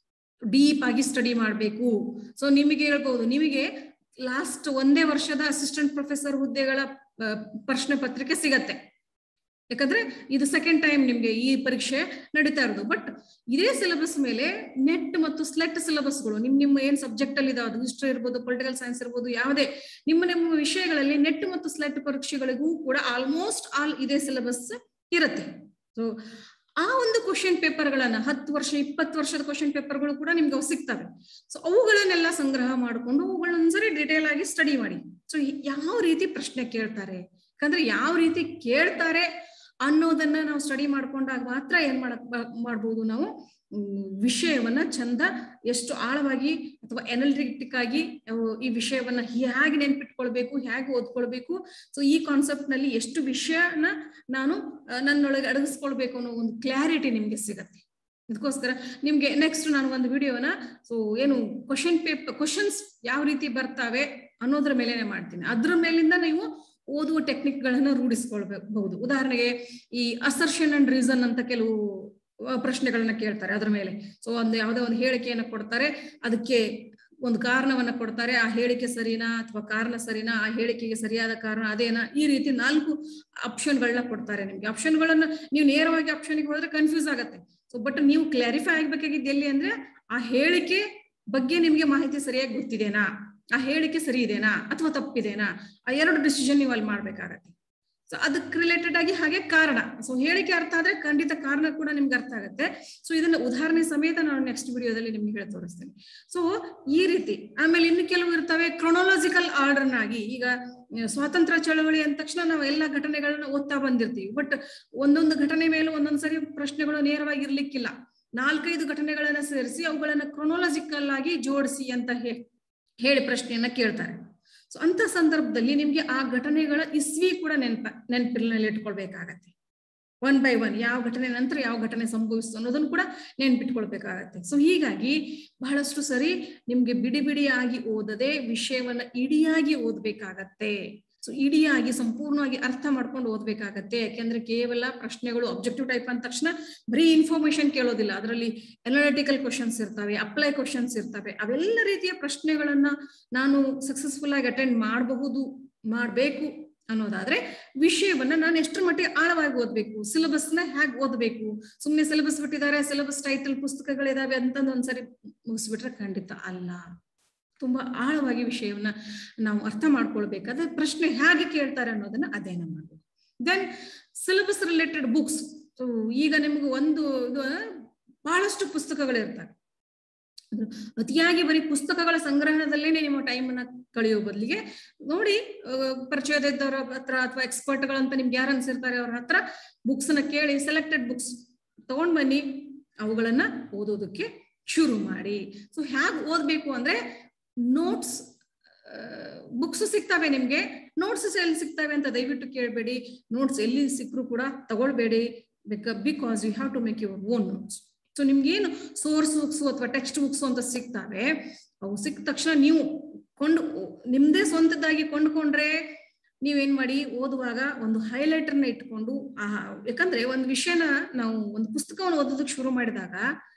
ಡೀಪ್ ಆಗಿ ಸ್ಟಡಿ ಮಾಡಬೇಕು ಸೊ ನಿಮಗೆ ಹೇಳ್ಬಹುದು ನಿಮಗೆ ಲಾಸ್ಟ್ ಒಂದೇ ವರ್ಷದ ಅಸಿಸ್ಟೆಂಟ್ ಪ್ರೊಫೆಸರ್ ಹುದ್ದೆಗಳ ಪ್ರಶ್ನೆ ಪತ್ರಿಕೆ ಸಿಗತ್ತೆ ಯಾಕಂದ್ರೆ ಇದು ಸೆಕೆಂಡ್ ಟೈಮ್ ನಿಮ್ಗೆ ಈ ಪರೀಕ್ಷೆ ನಡೀತಾ ಇರೋದು ಬಟ್ ಇದೇ ಸಿಲೆಬಸ್ ಮೇಲೆ ನೆಟ್ ಮತ್ತು ಸ್ಲೆಟ್ ಸಿಲೆಬಸ್ಗಳು ನಿಮ್ ನಿಮ್ಮ ಏನ್ ಸಬ್ಜೆಕ್ಟ್ ಅಲ್ಲಿ ಇದಾವೆ ಹಿಸ್ಟ್ರಿ ಇರ್ಬೋದು ಪೊಲಿಟಿಕಲ್ ಸೈನ್ಸ್ ಇರ್ಬೋದು ಯಾವುದೇ ನಿಮ್ಮ ನಿಮ್ಮ ವಿಷಯಗಳಲ್ಲಿ ನೆಟ್ ಮತ್ತು ಸ್ಲೆಟ್ ಪರೀಕ್ಷೆಗಳಿಗೂ ಕೂಡ ಆಲ್ಮೋಸ್ಟ್ ಆಲ್ ಇದೇ ಸಿಲೆಬಸ್ ಇರುತ್ತೆ ಸೊ ಆ ಒಂದು ಕ್ವಶನ್ ಪೇಪರ್ಗಳನ್ನ ಹತ್ತು ವರ್ಷ ಇಪ್ಪತ್ತು ವರ್ಷದ ಕ್ವಶನ್ ಪೇಪರ್ಗಳು ಕೂಡ ನಿಮ್ಗೆ ಅವು ಸಿಗ್ತವೆ ಸೊ ಅವುಗಳನ್ನೆಲ್ಲ ಸಂಗ್ರಹ ಮಾಡಿಕೊಂಡು ಅವುಗಳನ್ನ ಒಂದ್ಸರಿ ಡಿಟೇಲ್ ಆಗಿ ಸ್ಟಡಿ ಮಾಡಿ ಸೊ ಯಾವ ರೀತಿ ಪ್ರಶ್ನೆ ಕೇಳ್ತಾರೆ ಯಾಕಂದ್ರೆ ಯಾವ ರೀತಿ ಕೇಳ್ತಾರೆ ಅನ್ನೋದನ್ನ ನಾವು ಸ್ಟಡಿ ಮಾಡ್ಕೊಂಡಾಗ ಮಾತ್ರ ಏನ್ ಮಾಡಕ್ ಮಾಡ್ಬೋದು ನಾವು ವಿಷಯವನ್ನ ಚಂದ ಎಷ್ಟು ಆಳವಾಗಿ ಅಥವಾ ಎನಲಿಟಿಕ್ ಆಗಿ ಈ ವಿಷಯವನ್ನ ಹೇಗೆ ನೆನ್ಪಿಟ್ಕೊಳ್ಬೇಕು ಹೇಗೆ ಓದ್ಕೊಳ್ಬೇಕು ಸೊ ಈ ಕಾನ್ಸೆಪ್ಟ್ ನಲ್ಲಿ ಎಷ್ಟು ವಿಷಯನ ನಾನು ನನ್ನೊಳಗೆ ಅಡಗಿಸ್ಕೊಳ್ಬೇಕು ಅನ್ನೋ ಒಂದು ಕ್ಲಾರಿಟಿ ನಿಮ್ಗೆ ಸಿಗತ್ತೆ ಇದಕ್ಕೋಸ್ಕರ ನಿಮ್ಗೆ ನೆಕ್ಸ್ಟ್ ನಾನು ಒಂದು ವಿಡಿಯೋನ ಸೊ ಏನು ಕ್ವಶನ್ ಪೇಪರ್ ಕ್ವಶನ್ಸ್ ಯಾವ ರೀತಿ ಬರ್ತಾವೆ ಅನ್ನೋದ್ರ ಮೇಲೆನೆ ಮಾಡ್ತೀನಿ ಅದ್ರ ಮೇಲಿಂದ ನೀವು ಓದುವ ಟೆಕ್ನಿಕ್ ಗಳನ್ನ ರೂಢಿಸ್ಕೊಳ್ಬಹುದು ಉದಾಹರಣೆಗೆ ಈ ಅಸರ್ಷನ್ ಅಂಡ್ ರೀಸನ್ ಅಂತ ಕೆಲವು ಪ್ರಶ್ನೆಗಳನ್ನ ಕೇಳ್ತಾರೆ ಅದ್ರ ಮೇಲೆ ಸೊ ಒಂದು ಯಾವುದೋ ಒಂದು ಹೇಳಿಕೆಯನ್ನು ಕೊಡ್ತಾರೆ ಅದಕ್ಕೆ ಒಂದು ಕಾರಣವನ್ನ ಕೊಡ್ತಾರೆ ಆ ಹೇಳಿಕೆ ಸರಿನಾ ಅಥವಾ ಕಾರಣ ಸರಿನಾ ಆ ಹೇಳಿಕೆಗೆ ಸರಿಯಾದ ಕಾರಣ ಅದೇನಾ ಈ ರೀತಿ ನಾಲ್ಕು ಆಪ್ಷನ್ಗಳನ್ನ ಕೊಡ್ತಾರೆ ನಿಮ್ಗೆ ಆಪ್ಷನ್ಗಳನ್ನ ನೀವು ನೇರವಾಗಿ ಆಪ್ಷನ್ಗೆ ಹೋದ್ರೆ ಕನ್ಫ್ಯೂಸ್ ಆಗತ್ತೆ ಸೊ ಬಟ್ ನೀವು ಕ್ಲಾರಿಫೈ ಆಗ್ಬೇಕಾಗಿದ್ದು ಎಲ್ಲಿ ಅಂದ್ರೆ ಆ ಹೇಳಿಕೆ ಬಗ್ಗೆ ನಿಮ್ಗೆ ಮಾಹಿತಿ ಸರಿಯಾಗಿ ಗೊತ್ತಿದೆನಾ ಆ ಹೇಳಿಕೆ ಸರಿ ಇದೆನಾ ಅಥವಾ ತಪ್ಪಿದೆನಾ ಆ ಎರಡು ಡಿಸಿಷನ್ ನೀವು ಅಲ್ಲಿ ಮಾಡ್ಬೇಕಾಗತ್ತೆ ಸೊ ಅದಕ್ಕೆ ರಿಲೇಟೆಡ್ ಆಗಿ ಹಾಗೆ ಕಾರಣ ಸೊ ಹೇಳಿಕೆ ಅರ್ಥ ಆದ್ರೆ ಖಂಡಿತ ಕಾರಣ ಕೂಡ ನಿಮ್ಗೆ ಅರ್ಥ ಆಗುತ್ತೆ ಸೊ ಇದನ್ನ ಉದಾಹರಣೆ ಸಮೇತ ನಾನು ನೆಕ್ಸ್ಟ್ ವಿಡಿಯೋದಲ್ಲಿ ನಿಮ್ಗೆ ಹೇಳಿ ತೋರಿಸ್ತೇನೆ ಸೊ ಈ ರೀತಿ ಆಮೇಲೆ ಇನ್ನು ಕೆಲವು ಇರ್ತವೆ ಕ್ರೊನಾಲಜಿಕಲ್ ಆರ್ಡರ್ ಆಗಿ ಈಗ ಸ್ವಾತಂತ್ರ್ಯ ಚಳವಳಿ ಅಂದ ತಕ್ಷಣ ನಾವು ಎಲ್ಲಾ ಘಟನೆಗಳನ್ನ ಓದ್ತಾ ಬಂದಿರ್ತೀವಿ ಬಟ್ ಒಂದೊಂದು ಘಟನೆ ಮೇಲೆ ಒಂದೊಂದ್ಸರಿ ಪ್ರಶ್ನೆಗಳು ನೇರವಾಗಿ ಇರ್ಲಿಕ್ಕಿಲ್ಲ ನಾಲ್ಕೈದು ಘಟನೆಗಳನ್ನ ಸೇರಿಸಿ ಅವುಗಳನ್ನ ಕ್ರೊನಾಲಜಿಕಲ್ ಆಗಿ ಜೋಡಿಸಿ ಅಂತ ಹೇಳಿ ಪ್ರಶ್ನೆಯನ್ನ ಕೇಳ್ತಾರೆ ಸೊ ಅಂತ ಸಂದರ್ಭದಲ್ಲಿ ನಿಮ್ಗೆ ಆ ಘಟನೆಗಳ ಇಸ್ವಿ ಕೂಡ ನೆನಪ ನೆನಪಿನಲ್ಲಿ ಇಟ್ಕೊಳ್ಬೇಕಾಗತ್ತೆ ಒನ್ ಬೈ ಒನ್ ಯಾವ ಘಟನೆ ನಂತರ ಯಾವ ಘಟನೆ ಸಂಭವಿಸ್ತು ಅನ್ನೋದನ್ನು ಕೂಡ ನೆನ್ಪಿಟ್ಕೊಳ್ಬೇಕಾಗತ್ತೆ ಸೊ ಹೀಗಾಗಿ ಬಹಳಷ್ಟು ಸರಿ ನಿಮ್ಗೆ ಬಿಡಿ ಬಿಡಿಯಾಗಿ ಓದದೆ ವಿಷಯವನ್ನ ಇಡಿಯಾಗಿ ಓದ್ಬೇಕಾಗತ್ತೆ ಸೊ ಇಡಿಯಾಗಿ ಸಂಪೂರ್ಣವಾಗಿ ಅರ್ಥ ಮಾಡ್ಕೊಂಡು ಓದ್ಬೇಕಾಗತ್ತೆ ಯಾಕೆಂದ್ರೆ ಕೇವಲ ಪ್ರಶ್ನೆಗಳು ಅಬ್ಜೆಕ್ಟಿವ್ ಟೈಪ್ ಅಂದ ತಕ್ಷಣ ಬರೀ ಇನ್ಫಾರ್ಮೇಶನ್ ಕೇಳೋದಿಲ್ಲ ಅದರಲ್ಲಿ ಅನಾಲಿಟಿಕಲ್ ಕ್ವಶನ್ಸ್ ಇರ್ತವೆ ಅಪ್ಲೈ ಕ್ವಶನ್ಸ್ ಇರ್ತವೆ ಅವೆಲ್ಲ ರೀತಿಯ ಪ್ರಶ್ನೆಗಳನ್ನ ನಾನು ಸಕ್ಸಸ್ಫುಲ್ ಆಗಿ ಅಟೆಂಡ್ ಮಾಡಬಹುದು ಮಾಡಬೇಕು ಅನ್ನೋದಾದ್ರೆ ವಿಷಯವನ್ನ ನಾನು ಎಷ್ಟರ ಮಟ್ಟಿಗೆ ಆಳವಾಗಿ ಓದ್ಬೇಕು ಸಿಲೆಬಸ್ ನ ಹೇಗೆ ಓದ್ಬೇಕು ಸುಮ್ನೆ ಸಿಲೆಬಸ್ ಬಿಟ್ಟಿದ್ದಾರೆ ಸಿಲೆಬಸ್ ಟೈಟಲ್ ಪುಸ್ತಕಗಳಿದಾವೆ ಅಂತಂದು ಒಂದ್ಸರಿ ಮುಗಿಸ್ಬಿಟ್ರೆ ಖಂಡಿತ ಅಲ್ಲ ತುಂಬಾ ಆಳವಾಗಿ ವಿಷಯವನ್ನ ನಾವು ಅರ್ಥ ಮಾಡ್ಕೊಳ್ಬೇಕಾದ್ರೆ ಪ್ರಶ್ನೆ ಹೇಗೆ ಕೇಳ್ತಾರೆ ಅನ್ನೋದನ್ನ ಅಧ್ಯಯನ ಮಾಡ್ಬೇಕು then syllabus related books so ಈಗ ನಿಮ್ಗೆ ಒಂದು ಇದು ಬಹಳಷ್ಟು ಪುಸ್ತಕಗಳಿರ್ತವೆ ಅತಿಯಾಗಿ ಬರೀ ಪುಸ್ತಕಗಳ ಸಂಗ್ರಹಣದಲ್ಲೇನೆ ನಿಮ್ಮ ಟೈಮ್ ಅನ್ನ ಕಳೆಯೋ ಬದಲಿಗೆ ನೋಡಿ ಪರಿಚಯದ ಇದ್ದವರ ಹತ್ರ ಅಥವಾ ಎಕ್ಸ್ಪರ್ಟ್ಗಳಂತ ನಿಮ್ಗೆ ಯಾರು ಅನ್ಸಿರ್ತಾರೆ ಅವ್ರ ಹತ್ರ ಬುಕ್ಸ್ ನ ಕೇಳಿ ಸೆಲೆಕ್ಟೆಡ್ ಬುಕ್ಸ್ ತಗೊಂಡ್ ಬನ್ನಿ ಅವುಗಳನ್ನ ಓದೋದಕ್ಕೆ ಶುರು ಮಾಡಿ ಸೊ ಹೇಗ್ ಓದ್ಬೇಕು ಅಂದ್ರೆ ನೋಟ್ಸ್ ಬುಕ್ಸ್ ಸಿಗ್ತವೆ ನಿಮ್ಗೆ ನೋಟ್ಸ್ ಎಲ್ಲಿ ಸಿಗ್ತವೆ ಅಂತ ದಯವಿಟ್ಟು ಕೇಳಬೇಡಿ ನೋಟ್ಸ್ ಎಲ್ಲಿ ಸಿಕ್ಕರು ಕೂಡ ತಗೊಳ್ಬೇಡಿ because you have to make your own notes so ನಿಮ್ಗೇನು ಸೋರ್ಸ್ ಬುಕ್ಸ್ ಅಥವಾ ಟೆಕ್ಸ್ಟ್ ಬುಕ್ಸ್ ಅಂತ ಸಿಗ್ತವೆ ಅವು ಸಿಕ್ಕ ತಕ್ಷಣ ನೀವು ಕೊಂಡು ನಿಮ್ದೇ ಸ್ವಂತದ್ದಾಗಿ ಕೊಂಡ್ಕೊಂಡ್ರೆ ನೀವೇನ್ ಮಾಡಿ ಓದುವಾಗ ಒಂದು ಹೈಲೈಟರ್ನ ಇಟ್ಕೊಂಡು ಆ ಯಾಕಂದ್ರೆ ಒಂದು ವಿಷಯನ ನಾವು ಒಂದು ಪುಸ್ತಕವನ್ನು ಓದೋದಕ್ಕೆ ಶುರು ಮಾಡಿದಾಗ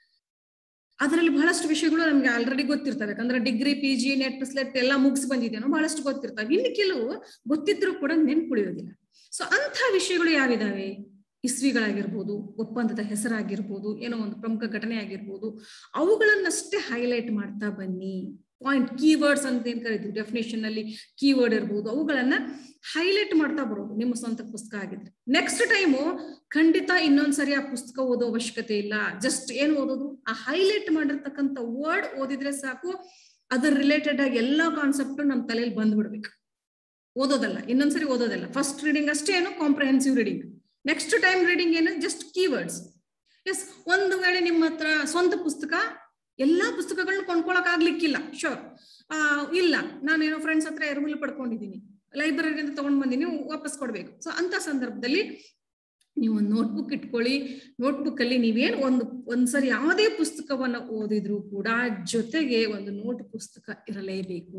ಅದರಲ್ಲಿ ಬಹಳಷ್ಟು ವಿಷಯಗಳು ನಮ್ಗೆ ಆಲ್ರೆಡಿ ಗೊತ್ತಿರ್ತವೆ ಯಾಕಂದ್ರೆ degree P G NET SLET ಎಲ್ಲ ಮುಗಿಸಿ ಬಂದಿದ್ದೇನೋ ಬಹಳಷ್ಟು ಗೊತ್ತಿರ್ತವೆ ಇನ್ನು ಕೆಲವು ಗೊತ್ತಿದ್ರು ಕೂಡ ನೆನ್ಪುಳಿಯೋದಿಲ್ಲ ಸೊ ಅಂಥ ವಿಷಯಗಳು ಯಾವಿದಾವೆ ಇಸ್ವಿಗಳಾಗಿರ್ಬೋದು ಒಪ್ಪಂದದ ಹೆಸರಾಗಿರ್ಬೋದು ಏನೋ ಒಂದು ಪ್ರಮುಖ ಘಟನೆ ಆಗಿರ್ಬೋದು ಅವುಗಳನ್ನಷ್ಟೇ ಹೈಲೈಟ್ ಮಾಡ್ತಾ ಬನ್ನಿ ಪಾಯಿಂಟ್ ಕೀವರ್ಡ್ಸ್ ಅಂತ ಏನ್ ಕರಿತೀವಿ ಡೆಫಿನೇಷನ್ ಅಲ್ಲಿ ಕೀವರ್ಡ್ ಇರ್ಬೋದು ಅವುಗಳನ್ನ ಹೈಲೈಟ್ ಮಾಡ್ತಾ ಬರೋದು ನಿಮ್ಮ ಸ್ವಂತ ಪುಸ್ತಕ ಆಗಿದ್ರೆ ನೆಕ್ಸ್ಟ್ ಟೈಮು ಖಂಡಿತ ಇನ್ನೊಂದ್ಸರಿ ಆ ಪುಸ್ತಕ ಓದೋ ಅವಶ್ಯಕತೆ ಇಲ್ಲ ಜಸ್ಟ್ ಏನ್ ಓದೋದು ಆ ಹೈಲೈಟ್ ಮಾಡಿರ್ತಕ್ಕಂಥ ವರ್ಡ್ ಓದಿದ್ರೆ ಸಾಕು ಅದ್ರ ರಿಲೇಟೆಡ್ ಆಗಿ ಎಲ್ಲಾ ಕಾನ್ಸೆಪ್ಟ್ ನಮ್ ತಲೆಯಲ್ಲಿ ಬಂದ್ಬಿಡ್ಬೇಕು ಓದೋದಲ್ಲ ಇನ್ನೊಂದ್ಸರಿ ಓದೋದಲ್ಲ ಫಸ್ಟ್ ರೀಡಿಂಗ್ ಅಷ್ಟೇ ಏನು comprehensive reading next time reading ಏನು ಜಸ್ಟ್ ಕೀವರ್ಡ್ಸ್ ಎಸ್ ಒಂದು ವೇಳೆ ನಿಮ್ಮ ಹತ್ರ ಸ್ವಂತ ಪುಸ್ತಕ ಎಲ್ಲಾ ಪುಸ್ತಕಗಳನ್ನ ಕೊಂಡ್ಕೊಳಕ್ ಆಗ್ಲಿಕ್ಕಿಲ್ಲ ಶೋರ್ ಆ ಇಲ್ಲ ನಾನೇನೋ ಫ್ರೆಂಡ್ಸ್ ಹತ್ರ ಎರಗುಲು ಪಡ್ಕೊಂಡಿದ್ದೀನಿ ಲೈಬ್ರರಿಯಿಂದ ತಗೊಂಡ್ ಬಂದಿನಿ ವಾಪಸ್ ಕೊಡ್ಬೇಕು ಸೊ ಅಂತ ಸಂದರ್ಭದಲ್ಲಿ ನೀವು ಒಂದು ನೋಟ್ಬುಕ್ ಇಟ್ಕೊಳ್ಳಿ ನೋಟ್ಬುಕ್ ಅಲ್ಲಿ ನೀವೇನ್ ಒಂದು ಒಂದ್ಸರಿ ಯಾವುದೇ ಪುಸ್ತಕವನ್ನ ಓದಿದ್ರು ಕೂಡ ಜೊತೆಗೆ ಒಂದು ನೋಟ್ ಪುಸ್ತಕ ಇರಲೇಬೇಕು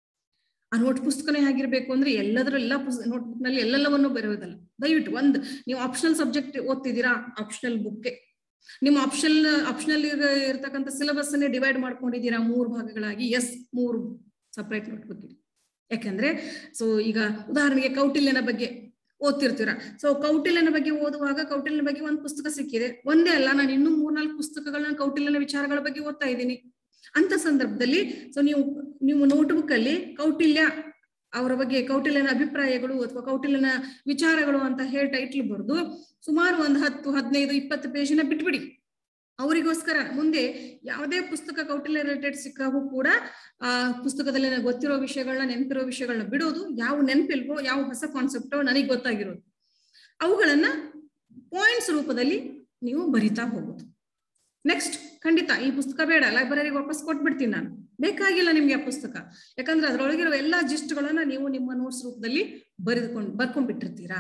ಆ ನೋಟ್ ಪುಸ್ತಕನೇ ಹೇಗಿರ್ಬೇಕು ಅಂದ್ರೆ ಎಲ್ಲದರ ಎಲ್ಲ ನೋಟ್ಬುಕ್ ನಲ್ಲಿ ಎಲ್ಲೆಲ್ಲವನ್ನು ಬರೆಯೋದಲ್ಲ ದಯವಿಟ್ಟು ಒಂದು ನೀವು ಆಪ್ಷನಲ್ ಸಬ್ಜೆಕ್ಟ್ ಓದ್ತಿದ್ದೀರಾ ಆಪ್ಷನಲ್ ಬುಕ್ಗೆ ನಿಮ್ಮ ಆಪ್ಷನ್ ಆಪ್ಷನಲ್ ಇರ್ತಕ್ಕಂಥ ಸಿಲೆಬಸ್ ಅನ್ನೇ ಡಿವೈಡ್ ಮಾಡ್ಕೊಂಡಿದ್ದೀರಾ ಮೂರು ಭಾಗಗಳಾಗಿ ಎಸ್ ಮೂರು ಸಪರೇಟ್ ನೋಟ್ಬುಕ್ ಯಾಕಂದ್ರೆ ಸೊ ಈಗ ಉದಾಹರಣೆಗೆ ಕೌಟಿಲ್ಯನ ಬಗ್ಗೆ ಓದ್ತಿರ್ತೀರ ಸೊ ಕೌಟಿಲ್ಯನ ಬಗ್ಗೆ ಓದುವಾಗ ಕೌಟಿಲ್ಯನ ಬಗ್ಗೆ ಒಂದು ಪುಸ್ತಕ ಸಿಕ್ಕಿದೆ ಒಂದೇ ಅಲ್ಲ ನಾನು ಇನ್ನೂ ಮೂರ್ನಾಲ್ಕು ಪುಸ್ತಕಗಳನ್ನ ಕೌಟಿಲ್ಯನ ವಿಚಾರಗಳ ಬಗ್ಗೆ ಓದ್ತಾ ಇದ್ದೀನಿ ಅಂತ ಸಂದರ್ಭದಲ್ಲಿ ಸೊ ನೀವು ನೀವು ನೋಟ್ಬುಕ್ ಅಲ್ಲಿ ಕೌಟಿಲ್ಯ ಅವರ ಬಗ್ಗೆ ಕೌಟಿಲ್ಯನ ಅಭಿಪ್ರಾಯಗಳು ಅಥವಾ ಕೌಟಿಲ್ಯನ ವಿಚಾರಗಳು ಅಂತ ಹೇಳಿ ಟೈಟ್ಲ್ ಬರೆದು ಸುಮಾರು ಒಂದು ಹತ್ತು ಹದಿನೈದು ಇಪ್ಪತ್ತು ಪೇಜಿನ ಬಿಟ್ಬಿಡಿ ಅವರಿಗೋಸ್ಕರ ಮುಂದೆ ಯಾವುದೇ ಪುಸ್ತಕ ಕೌಟಿಲ್ಯ ರಿಲೇಟೆಡ್ ಸಿಕ್ಕಾಗೂ ಕೂಡ ಆ ಪುಸ್ತಕದಲ್ಲಿ ಗೊತ್ತಿರೋ ವಿಷಯಗಳನ್ನ ನೆನಪಿರೋ ವಿಷಯಗಳನ್ನ ಬಿಡೋದು ಯಾವ ನೆನಪಿಲ್ವೋ ಯಾವ ಹೊಸ ಕಾನ್ಸೆಪ್ಟೋ ನನಗೆ ಗೊತ್ತಾಗಿರೋದು ಅವುಗಳನ್ನ ಪಾಯಿಂಟ್ಸ್ ರೂಪದಲ್ಲಿ ನೀವು ಬರಿತಾ ಹೋಗೋದು ನೆಕ್ಸ್ಟ್ ಖಂಡಿತ ಈ ಪುಸ್ತಕ ಬೇಡ ಲೈಬ್ರರಿಗೆ ವಾಪಸ್ ಕೊಟ್ಬಿಡ್ತೀನಿ ನಾನು ಬೇಕಾಗಿಲ್ಲ ನಿಮ್ಗೆ ಆ ಪುಸ್ತಕ ಯಾಕಂದ್ರೆ ಅದ್ರೊಳಗಿರೋ ಎಲ್ಲಾ ಜಿಸ್ಟ್ಗಳನ್ನ ನೀವು ನಿಮ್ಮ ನೋಟ್ಸ್ ರೂಪದಲ್ಲಿ ಬರೆದುಕೊಂಡು ಬರ್ಕೊಂಡ್ಬಿಟ್ಟಿರ್ತೀರಾ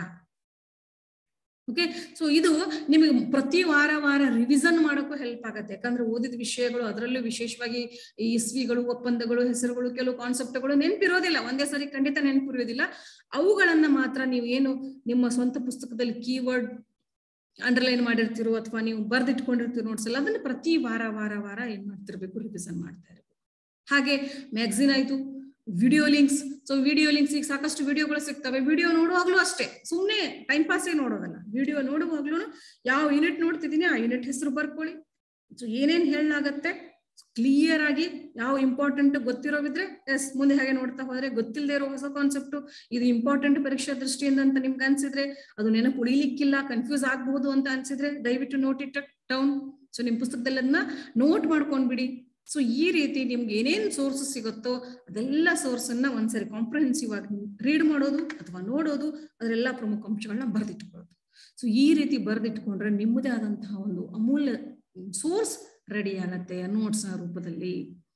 ಓಕೆ ಸೊ ಇದು ನಿಮಗೆ ಪ್ರತಿ ವಾರ ವಾರ ರಿವಿಸನ್ ಮಾಡೋಕ್ಕೂ ಹೆಲ್ಪ್ ಆಗುತ್ತೆ ಯಾಕಂದ್ರೆ ಓದಿದ ವಿಷಯಗಳು ಅದರಲ್ಲೂ ವಿಶೇಷವಾಗಿ ಈ ಇಸ್ವಿಗಳು ಒಪ್ಪಂದಗಳು ಹೆಸರುಗಳು ಕೆಲವು ಕಾನ್ಸೆಪ್ಟ್ಗಳು ನೆನಪಿರೋದಿಲ್ಲ ಒಂದೇ ಸರಿ ಖಂಡಿತ ನೆನಪಿರೋದಿಲ್ಲ ಅವುಗಳನ್ನ ಮಾತ್ರ ನೀವು ಏನು ನಿಮ್ಮ ಸ್ವಂತ ಪುಸ್ತಕದಲ್ಲಿ ಕೀವರ್ಡ್ ಅಂಡರ್ಲೈನ್ ಮಾಡಿರ್ತಿರೋ ಅಥವಾ ನೀವು ಬರ್ದಿಟ್ಕೊಂಡಿರ್ತೀರೋ ನೋಟ್ಸ್ ಎಲ್ಲ ಅದನ್ನ ಪ್ರತಿ ವಾರ ವಾರ ವಾರ ಏನ್ ಮಾಡ್ತಿರ್ಬೇಕು ರಿವಿಷನ್ ಮಾಡ್ತಾ ಇರಬೇಕು ಹಾಗೆ ಮ್ಯಾಗ್ಝಿನ್ ಆಯ್ತು video links so video links ಈಗ ಸಾಕಷ್ಟು ವಿಡಿಯೋಗಳು ಸಿಗ್ತವೆ ವಿಡಿಯೋ ನೋಡುವಾಗ್ಲೂ ಅಷ್ಟೇ ಸುಮ್ಮನೆ ಟೈಮ್ ಪಾಸೇ ನೋಡೋದಲ್ಲ ವಿಡಿಯೋ ನೋಡುವಾಗ್ಲೂ ಯಾವ ಯೂನಿಟ್ ನೋಡ್ತಿದ್ದೀನಿ ಆ ಯೂನಿಟ್ ಹೆಸರು ಬರ್ಕೊಳ್ಳಿ ಸೊ ಏನೇನ್ ಹೇಳಲಾಗತ್ತೆ ಕ್ಲಿಯರ್ ಆಗಿ ಯಾವ ಇಂಪಾರ್ಟೆಂಟ್ ಗೊತ್ತಿರೋವಿದ್ರೆ ಎಸ್ ಮುಂದೆ ಹಾಗೆ ನೋಡ್ತಾ ಹೋದ್ರೆ ಗೊತ್ತಿಲ್ಲದೆ ಇರೋ ಹೊಸ ಕಾನ್ಸೆಪ್ಟ್ ಇದು ಇಂಪಾರ್ಟೆಂಟ್ ಪರೀಕ್ಷಾ ದೃಷ್ಟಿಯಿಂದ ಅಂತ ನಿಮ್ಗೆ ಅನ್ಸಿದ್ರೆ ಅದು ನೆನಪು ಉಳಿಲಿಕ್ಕಿಲ್ಲ ಕನ್ಫ್ಯೂಸ್ ಆಗಬಹುದು ಅಂತ ಅನ್ಸಿದ್ರೆ ದಯವಿಟ್ಟು ನೋಟ್ ಇಟ್ ಡೌನ್ ಸೊ ನಿಮ್ ಪುಸ್ತಕದಲ್ಲಿ ಅದನ್ನ ನೋಟ್ ಮಾಡ್ಕೊಂಡ್ಬಿಡಿ ಸೊ ಈ ರೀತಿ ನಿಮ್ಗೆ ಏನೇನ್ ಸೋರ್ಸಸ್ ಸಿಗುತ್ತೋ ಅದೆಲ್ಲ ಸೋರ್ಸ್ ಅನ್ನ ಒಂದ್ಸರಿ ಕಾಂಪ್ರಹೆನ್ಸಿವ್ ಆಗಿ ರೀಡ್ ಮಾಡೋದು ಅಥವಾ ನೋಡೋದು ಅದರೆಲ್ಲ ಪ್ರಮುಖ ಅಂಶಗಳನ್ನ ಬರೆದಿಟ್ಕೊಳ್ಳೋದು ಸೊ ಈ ರೀತಿ ಬರೆದಿಟ್ಕೊಂಡ್ರೆ ನಿಮ್ಮದೇ ಆದಂತಹ ಒಂದು ಅಮೂಲ್ಯ ಸೋರ್ಸ್ ರೆಡಿ ಆಗತ್ತೆ ನೋಟ್ಸ್ ರೂಪದಲ್ಲಿ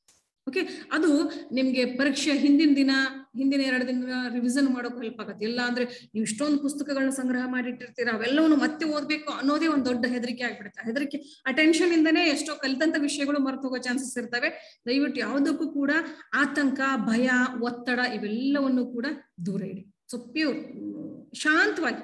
ಓಕೆ ಅದು ನಿಮ್ಗೆ ಪರೀಕ್ಷೆ ಹಿಂದಿನ ದಿನ ಹಿಂದಿನ ಎರಡು ದಿನ ರಿವಿಷನ್ ಮಾಡೋಕೆ ಹೆಲ್ಪ್ ಆಗತ್ತೆ ಇಲ್ಲ ಅಂದ್ರೆ ನೀವು ಇಷ್ಟೊಂದು ಪುಸ್ತಕಗಳನ್ನ ಸಂಗ್ರಹ ಮಾಡಿಟ್ಟಿರ್ತೀರ ಅವೆಲ್ಲವನ್ನು ಮತ್ತೆ ಓದ್ಬೇಕು ಅನ್ನೋದೇ ಒಂದು ದೊಡ್ಡ ಹೆದರಿಕೆ ಆಗ್ಬಿಡುತ್ತೆ ಹೆದರಿಕೆ ಅಟೆನ್ಷನ್ ಇಂದನೇ ಎಷ್ಟೋ ಕಲಿತಂತ ವಿಷಯಗಳು ಮರೆತು ಹೋಗೋ ಚಾನ್ಸಸ್ ಇರ್ತವೆ ದಯವಿಟ್ಟು ಯಾವುದಕ್ಕೂ ಕೂಡ ಆತಂಕ ಭಯ ಒತ್ತಡ ಇವೆಲ್ಲವನ್ನು ಕೂಡ ದೂರ ಇಡಿ ಸೊ ಪ್ಯೂರ್ ಶಾಂತವಾಗಿ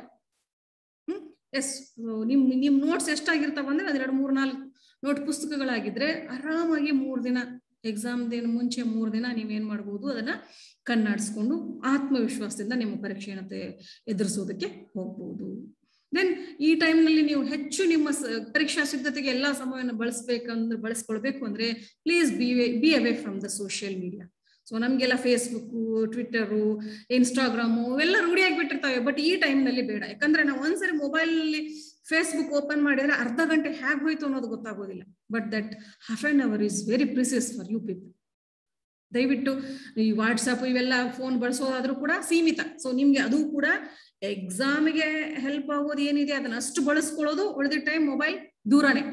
ಹ್ಮ್ ಎಸ್ ನಿಮ್ ನಿಮ್ ನೋಟ್ಸ್ ಎಷ್ಟಾಗಿರ್ತಾವ ಅಂದ್ರೆ ಅದೆರಡು ಮೂರ್ ನಾಲ್ಕು ನೋಟ್ ಪುಸ್ತಕಗಳಾಗಿದ್ರೆ ಆರಾಮಾಗಿ ಮೂರ್ ದಿನ ಎಕ್ಸಾಮ್ ದಿನ ಮುಂಚೆ ಮೂರ್ ದಿನ ನೀವೇನ್ ಮಾಡ್ಬೋದು ಅದನ್ನ ಕಣ್ಣಾಡಿಸ್ಕೊಂಡು ಆತ್ಮವಿಶ್ವಾಸದಿಂದ ನಿಮ್ಮ ಪರೀಕ್ಷೆಯನ್ನು ಎದುರಿಸೋದಕ್ಕೆ ಹೋಗ್ಬೋದು ದೆನ್ ಈ ಟೈಮ್ನಲ್ಲಿ ನೀವು ಹೆಚ್ಚು ನಿಮ್ಮ ಪರೀಕ್ಷಾ ಸಿದ್ಧತೆಗೆ ಎಲ್ಲಾ ಸಮಯವನ್ನು ಬಳಸ್ಬೇಕಂದ್ರೆ ಬಳಸ್ಕೊಳ್ಬೇಕು ಅಂದ್ರೆ please be be away from the social media so ನಮ್ಗೆಲ್ಲ ಫೇಸ್ಬುಕ್ ಟ್ವಿಟ್ಟರು ಇನ್ಸ್ಟಾಗ್ರಾಮು ಇವೆಲ್ಲ ರೂಢಿ ಆಗಿಬಿಟ್ಟಿರ್ತವೆ ಬಟ್ ಈ ಟೈಮ್ನಲ್ಲಿ ಬೇಡ ಯಾಕಂದ್ರೆ ನಾವು ಒಂದ್ಸರಿ ಮೊಬೈಲ್ ಫೇಸ್ಬುಕ್ ಓಪನ್ ಮಾಡಿದ್ರೆ ಅರ್ಧ ಗಂಟೆ ಹೇಗೆ ಹೋಯ್ತು ಅನ್ನೋದು ಗೊತ್ತಾಗೋದಿಲ್ಲ but that half an hour is very precious for you people ದಯವಿಟ್ಟು ಈ ವಾಟ್ಸಪ್ ಇವೆಲ್ಲ ಫೋನ್ ಬಳಸೋದಾದ್ರೂ ಕೂಡ ಸೀಮಿತ ಸೊ ನಿಮ್ಗೆ ಅದು ಕೂಡ ಎಕ್ಸಾಮ್ಗೆ ಹೆಲ್ಪ್ ಆಗೋದು ಏನಿದೆ ಅದನ್ನ ಅಷ್ಟು ಬಳಸ್ಕೊಳ್ಳೋದು ಉಳಿದ ಟೈಮ್ ಮೊಬೈಲ್ ದೂರನೇ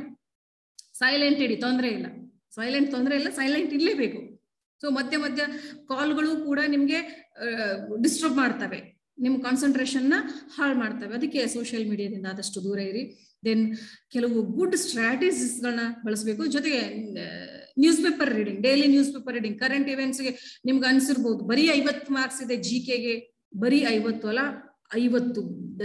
ಸೈಲೆಂಟ್ ಇಡಿ ತೊಂದರೆ ಇಲ್ಲ ಸೈಲೆಂಟ್ ತೊಂದರೆ ಇಲ್ಲ ಸೈಲೆಂಟ್ ಇರ್ಲೇಬೇಕು ಸೊ ಮಧ್ಯ ಮಧ್ಯ ಕಾಲ್ಗಳು ಕೂಡ ನಿಮ್ಗೆ ಡಿಸ್ಟರ್ಬ್ ಮಾಡ್ತವೆ ನಿಮ್ಮ ಕಾನ್ಸಂಟ್ರೇಷನ್ ನ ಹಾಳು ಮಾಡ್ತವೆ ಅದಕ್ಕೆ ಸೋಷಿಯಲ್ ಮೀಡಿಯಾದಿಂದ ಆದಷ್ಟು ದೂರ ಇರಿ ದೆನ್ ಕೆಲವು ಗುಡ್ ಸ್ಟ್ರಾಟಜಿಸ್ಗಳನ್ನ ಬಳಸಬೇಕು ಜೊತೆಗೆ news paper reading daily news paper reading current ಇವೆಂಟ್ಸ್ಗೆ ನಿಮ್ಗೆ ಅನ್ಸಿರ್ಬೋದು ಬರೀ ಐವತ್ತು ಮಾರ್ಕ್ಸ್ ಇದೆ ಜಿ ಕೆಗೆ ಬರೀ ಐವತ್ತು ಅಲ್ಲ ಐವತ್ತು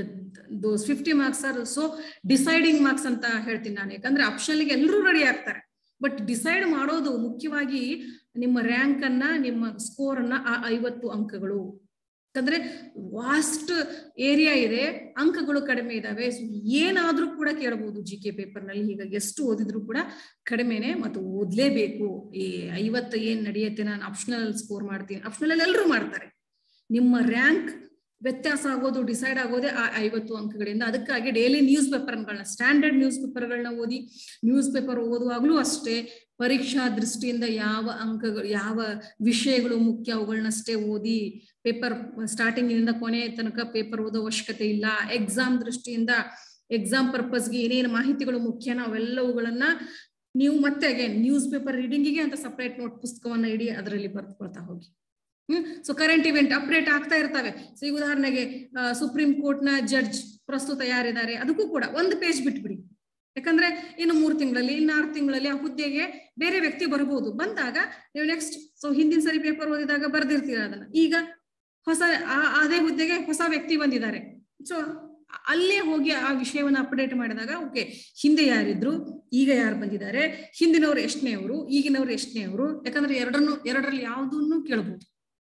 those fifty marks are so deciding marks ಅಂತ ಹೇಳ್ತೀನಿ ನಾನು ಯಾಕಂದ್ರೆ ಆಪ್ಷನ್ಗೆ ಎಲ್ಲರೂ ರೆಡಿ ಆಗ್ತಾರೆ ಬಟ್ ಡಿಸೈಡ್ ಮಾಡೋದು ಮುಖ್ಯವಾಗಿ ನಿಮ್ಮ ರ್ಯಾಂಕ್ ಅನ್ನ ನಿಮ್ಮ ಸ್ಕೋರ್ ಅನ್ನ ಆ ಐವತ್ತು ಅಂಕಗಳು ಯಾಕಂದ್ರೆ ವಾಸ್ಟ್ ಏರಿಯಾ ಇದೆ ಅಂಕಗಳು ಕಡಿಮೆ ಇದಾವೆ ಏನಾದ್ರೂ ಕೂಡ ಕೇಳಬಹುದು ಜಿ ಕೆ ಪೇಪರ್ ನಲ್ಲಿ ಈಗ ಎಷ್ಟು ಓದಿದ್ರು ಕೂಡ ಕಡಿಮೆನೆ ಮತ್ತು ಓದ್ಲೇಬೇಕು ಈ ಐವತ್ತು ಏನ್ ನಡೆಯುತ್ತೆ ನಾನು ಆಪ್ಷನಲ್ ಸ್ಕೋರ್ ಮಾಡ್ತೀನಿ ಆಪ್ಷನಲ್ ಎಲ್ಲರೂ ಮಾಡ್ತಾರೆ ನಿಮ್ಮ ರ್ಯಾಂಕ್ ವ್ಯತ್ಯಾಸ ಆಗೋದು ಡಿಸೈಡ್ ಆಗೋದೇ ಆ ಐವತ್ತು ಅಂಕಗಳಿಂದ ಅದಕ್ಕಾಗಿ ಡೈಲಿ ನ್ಯೂಸ್ ಪೇಪರ್ಗಳನ್ನ ಸ್ಟ್ಯಾಂಡರ್ಡ್ ನ್ಯೂಸ್ ಪೇಪರ್ಗಳನ್ನ ಓದಿ ನ್ಯೂಸ್ ಪೇಪರ್ ಓದುವಾಗ್ಲೂ ಅಷ್ಟೇ ಪರೀಕ್ಷಾ ದೃಷ್ಟಿಯಿಂದ ಯಾವ ಅಂಕಗಳು ಯಾವ ವಿಷಯಗಳು ಮುಖ್ಯ ಅವುಗಳನ್ನಷ್ಟೇ ಓದಿ ಪೇಪರ್ ಸ್ಟಾರ್ಟಿಂಗ್ ಇಂದ ಕೊನೆ ತನಕ ಪೇಪರ್ ಓದೋ ಅವಶ್ಯಕತೆ ಇಲ್ಲ ಎಕ್ಸಾಮ್ ದೃಷ್ಟಿಯಿಂದ ಎಕ್ಸಾಮ್ ಪರ್ಪಸ್ಗೆ ಏನೇನು ಮಾಹಿತಿಗಳು ಮುಖ್ಯನ ಅವೆಲ್ಲವುಗಳನ್ನ ನೀವು ಮತ್ತೆ ಅಗೇನ್ ನ್ಯೂಸ್ ಪೇಪರ್ ರೀಡಿಂಗಿಗೆ ಅಂತ ಸಪರೇಟ್ ನೋಟ್ ಪುಸ್ತಕವನ್ನ ಇಡಿ ಅದರಲ್ಲಿ ಬರ್ಕೊಳ್ತಾ ಹೋಗಿ hmm so current event update ಆಗ್ತಾ ಇರ್ತವೆ ಸೊ ಈಗ ಉದಾಹರಣೆಗೆ ಸುಪ್ರೀಂ ಕೋರ್ಟ್ ನ ಜಡ್ಜ್ ಪ್ರಸ್ತುತ ಯಾರಿದ್ದಾರೆ ಅದಕ್ಕೂ ಕೂಡ ಒಂದು ಪೇಜ್ ಬಿಟ್ಬಿಡಿ ಯಾಕಂದ್ರೆ ಇನ್ನು ಮೂರು ತಿಂಗಳಲ್ಲಿ ಇನ್ನು ಆರು ತಿಂಗಳಲ್ಲಿ ಆ ಹುದ್ದೆಗೆ ಬೇರೆ ವ್ಯಕ್ತಿ ಬರಬಹುದು ಬಂದಾಗ ನೀವು ನೆಕ್ಸ್ಟ್ ಸೊ ಹಿಂದಿನ ಸರಿ ಪೇಪರ್ ಓದಿದಾಗ ಬರ್ದಿರ್ತೀರ ಅದನ್ನ ಈಗ ಹೊಸ ಅದೇ ಹುದ್ದೆಗೆ ಹೊಸ ವ್ಯಕ್ತಿ ಬಂದಿದ್ದಾರೆ ಸೊ ಅಲ್ಲೇ ಹೋಗಿ ಆ ವಿಷಯವನ್ನ ಅಪ್ಡೇಟ್ ಮಾಡಿದಾಗ ಓಕೆ ಹಿಂದೆ ಯಾರಿದ್ರು ಈಗ ಯಾರು ಬಂದಿದ್ದಾರೆ ಹಿಂದಿನವ್ರು ಎಷ್ಟನೇವರು ಈಗಿನವ್ರು ಎಷ್ಟನೇವರು ಯಾಕಂದ್ರೆ ಎರಡನ್ನು ಎರಡರಲ್ಲಿ ಯಾವುದನ್ನು ಕೇಳಬಹುದು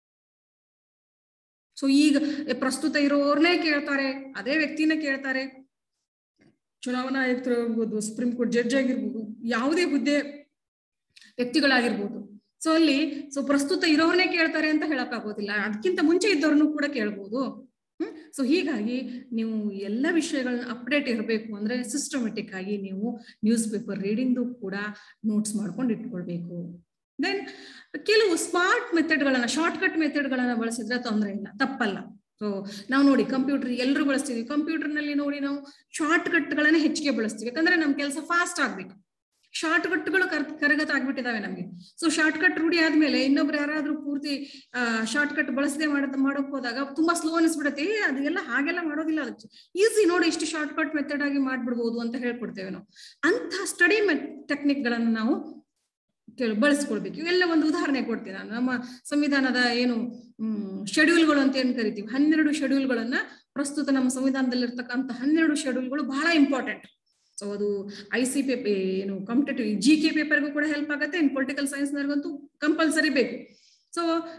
ಸೊ ಈಗ ಪ್ರಸ್ತುತ ಇರೋರ್ನೇ ಕೇಳ್ತಾರೆ ಅದೇ ವ್ಯಕ್ತಿನ ಕೇಳ್ತಾರೆ ಚುನಾವಣಾ ಆಯುಕ್ತರು ಇರ್ಬೋದು ಸುಪ್ರೀಂ ಕೋರ್ಟ್ ಜಡ್ಜ್ ಆಗಿರ್ಬೋದು ಯಾವುದೇ ಹುದ್ದೆ ವ್ಯಕ್ತಿಗಳಾಗಿರ್ಬೋದು ಸೊ ಅಲ್ಲಿ ಸೊ ಪ್ರಸ್ತುತ ಇರೋರ್ನೇ ಕೇಳ್ತಾರೆ ಅಂತ ಹೇಳಕ್ ಆಗೋದಿಲ್ಲ ಅದಕ್ಕಿಂತ ಮುಂಚೆ ಇದ್ದವ್ರನ್ನು ಕೂಡ ಕೇಳ್ಬೋದು ಹ್ಮ್ ಸೊ ಹೀಗಾಗಿ ನೀವು ಎಲ್ಲ ವಿಷಯಗಳನ್ನ ಅಪ್ಡೇಟ್ ಇರಬೇಕು ಅಂದ್ರೆ ಸಿಸ್ಟಮೆಟಿಕ್ ಆಗಿ ನೀವು ನ್ಯೂಸ್ ಪೇಪರ್ ರೀಡಿಂಗ್ದು ಕೂಡ ನೋಟ್ಸ್ ಮಾಡ್ಕೊಂಡು ಇಟ್ಕೊಳ್ಬೇಕು ದೆನ್ ಕೆಲವು ಸ್ಮಾರ್ಟ್ ಮೆಥಡ್ಗಳನ್ನ ಶಾರ್ಟ್ ಕಟ್ ಮೆಥಡ್ಗಳನ್ನ ಬಳಸಿದ್ರೆ ತೊಂದರೆ ಇಲ್ಲ ತಪ್ಪಲ್ಲ ಸೊ ನಾವು ನೋಡಿ ಕಂಪ್ಯೂಟರ್ ಎಲ್ಲರೂ ಬಳಸ್ತೀವಿ ಕಂಪ್ಯೂಟರ್ ನಲ್ಲಿ ನೋಡಿ ನಾವು ಶಾರ್ಟ್ ಕಟ್ಗಳನ್ನ ಹೆಚ್ಚಿಗೆ ಬಳಸ್ತೀವಿ ಯಾಕಂದ್ರೆ ನಮ್ ಕೆಲಸ ಫಾಸ್ಟ್ ಆಗ್ಬೇಕು ಶಾರ್ಟ್ ಕಟ್ಗಳು ಕರ್ ಕರಗತ ಆಗ್ಬಿಟ್ಟಿದಾವೆ ನಮ್ಗೆ ಸೊ ಶಾರ್ಟ್ ಕಟ್ ರೂಢಿ ಆದ್ಮೇಲೆ ಇನ್ನೊಬ್ರು ಯಾರಾದ್ರೂ ಪೂರ್ತಿ ಶಾರ್ಟ್ ಕಟ್ ಬಳಸದೆ ಮಾಡ ಮಾಡೋಕ್ ಹೋದಾಗ ತುಂಬಾ ಸ್ಲೋ ಅನಿಸ್ಬಿಡತ್ತೆ ಅದೆಲ್ಲ ಹಾಗೆಲ್ಲ ಮಾಡೋದಿಲ್ಲ ಅದಕ್ಕೆ ಈಸಿ ನೋಡಿ ಇಷ್ಟು ಶಾರ್ಟ್ ಕಟ್ ಮೆಥಡ್ ಆಗಿ ಮಾಡ್ಬಿಡ್ಬೋದು ಅಂತ ಹೇಳ್ಕೊಡ್ತೇವೆ ನಾವು ಅಂತ ಸ್ಟಡಿ ಟೆಕ್ನಿಕ್ ಗಳನ್ನ ನಾವು ಬಳಸ್ಕೊಳ್ಬೇಕು ಇವೆಲ್ಲ ಒಂದು ಉದಾಹರಣೆ ಕೊಡ್ತೀನಿ ನಾನು ನಮ್ಮ ಸಂವಿಧಾನದ ಏನು ಹ್ಮ್ ಶೆಡ್ಯೂಲ್ಗಳು ಅಂತ ಏನ್ ಕರಿತೀವಿ ಹನ್ನೆರಡು ಶೆಡ್ಯೂಲ್ಗಳನ್ನ ಪ್ರಸ್ತುತ ನಮ್ಮ ಸಂವಿಧಾನದಲ್ಲಿರ್ತಕ್ಕಂಥ ಹನ್ನೆರಡು ಶೆಡ್ಯೂಲ್ಗಳು ಬಹಳ ಇಂಪಾರ್ಟೆಂಟ್ ಸೊ ಅದು ಐ ಸಿ ಪೇ ಏನು ಕಾಂಪಿಟೇಟಿವ್ ಜಿ ಕೆ ಪೇಪರ್ಗೂ ಕೂಡ ಹೆಲ್ಪ್ ಆಗುತ್ತೆ ಇನ್ ಪೊಲಿಟಿಕಲ್ ಸೈನ್ಸ್ನವ್ರಿಗಂತೂ ಕಂಪಲ್ಸರಿ ಬೇಕು ಸೊ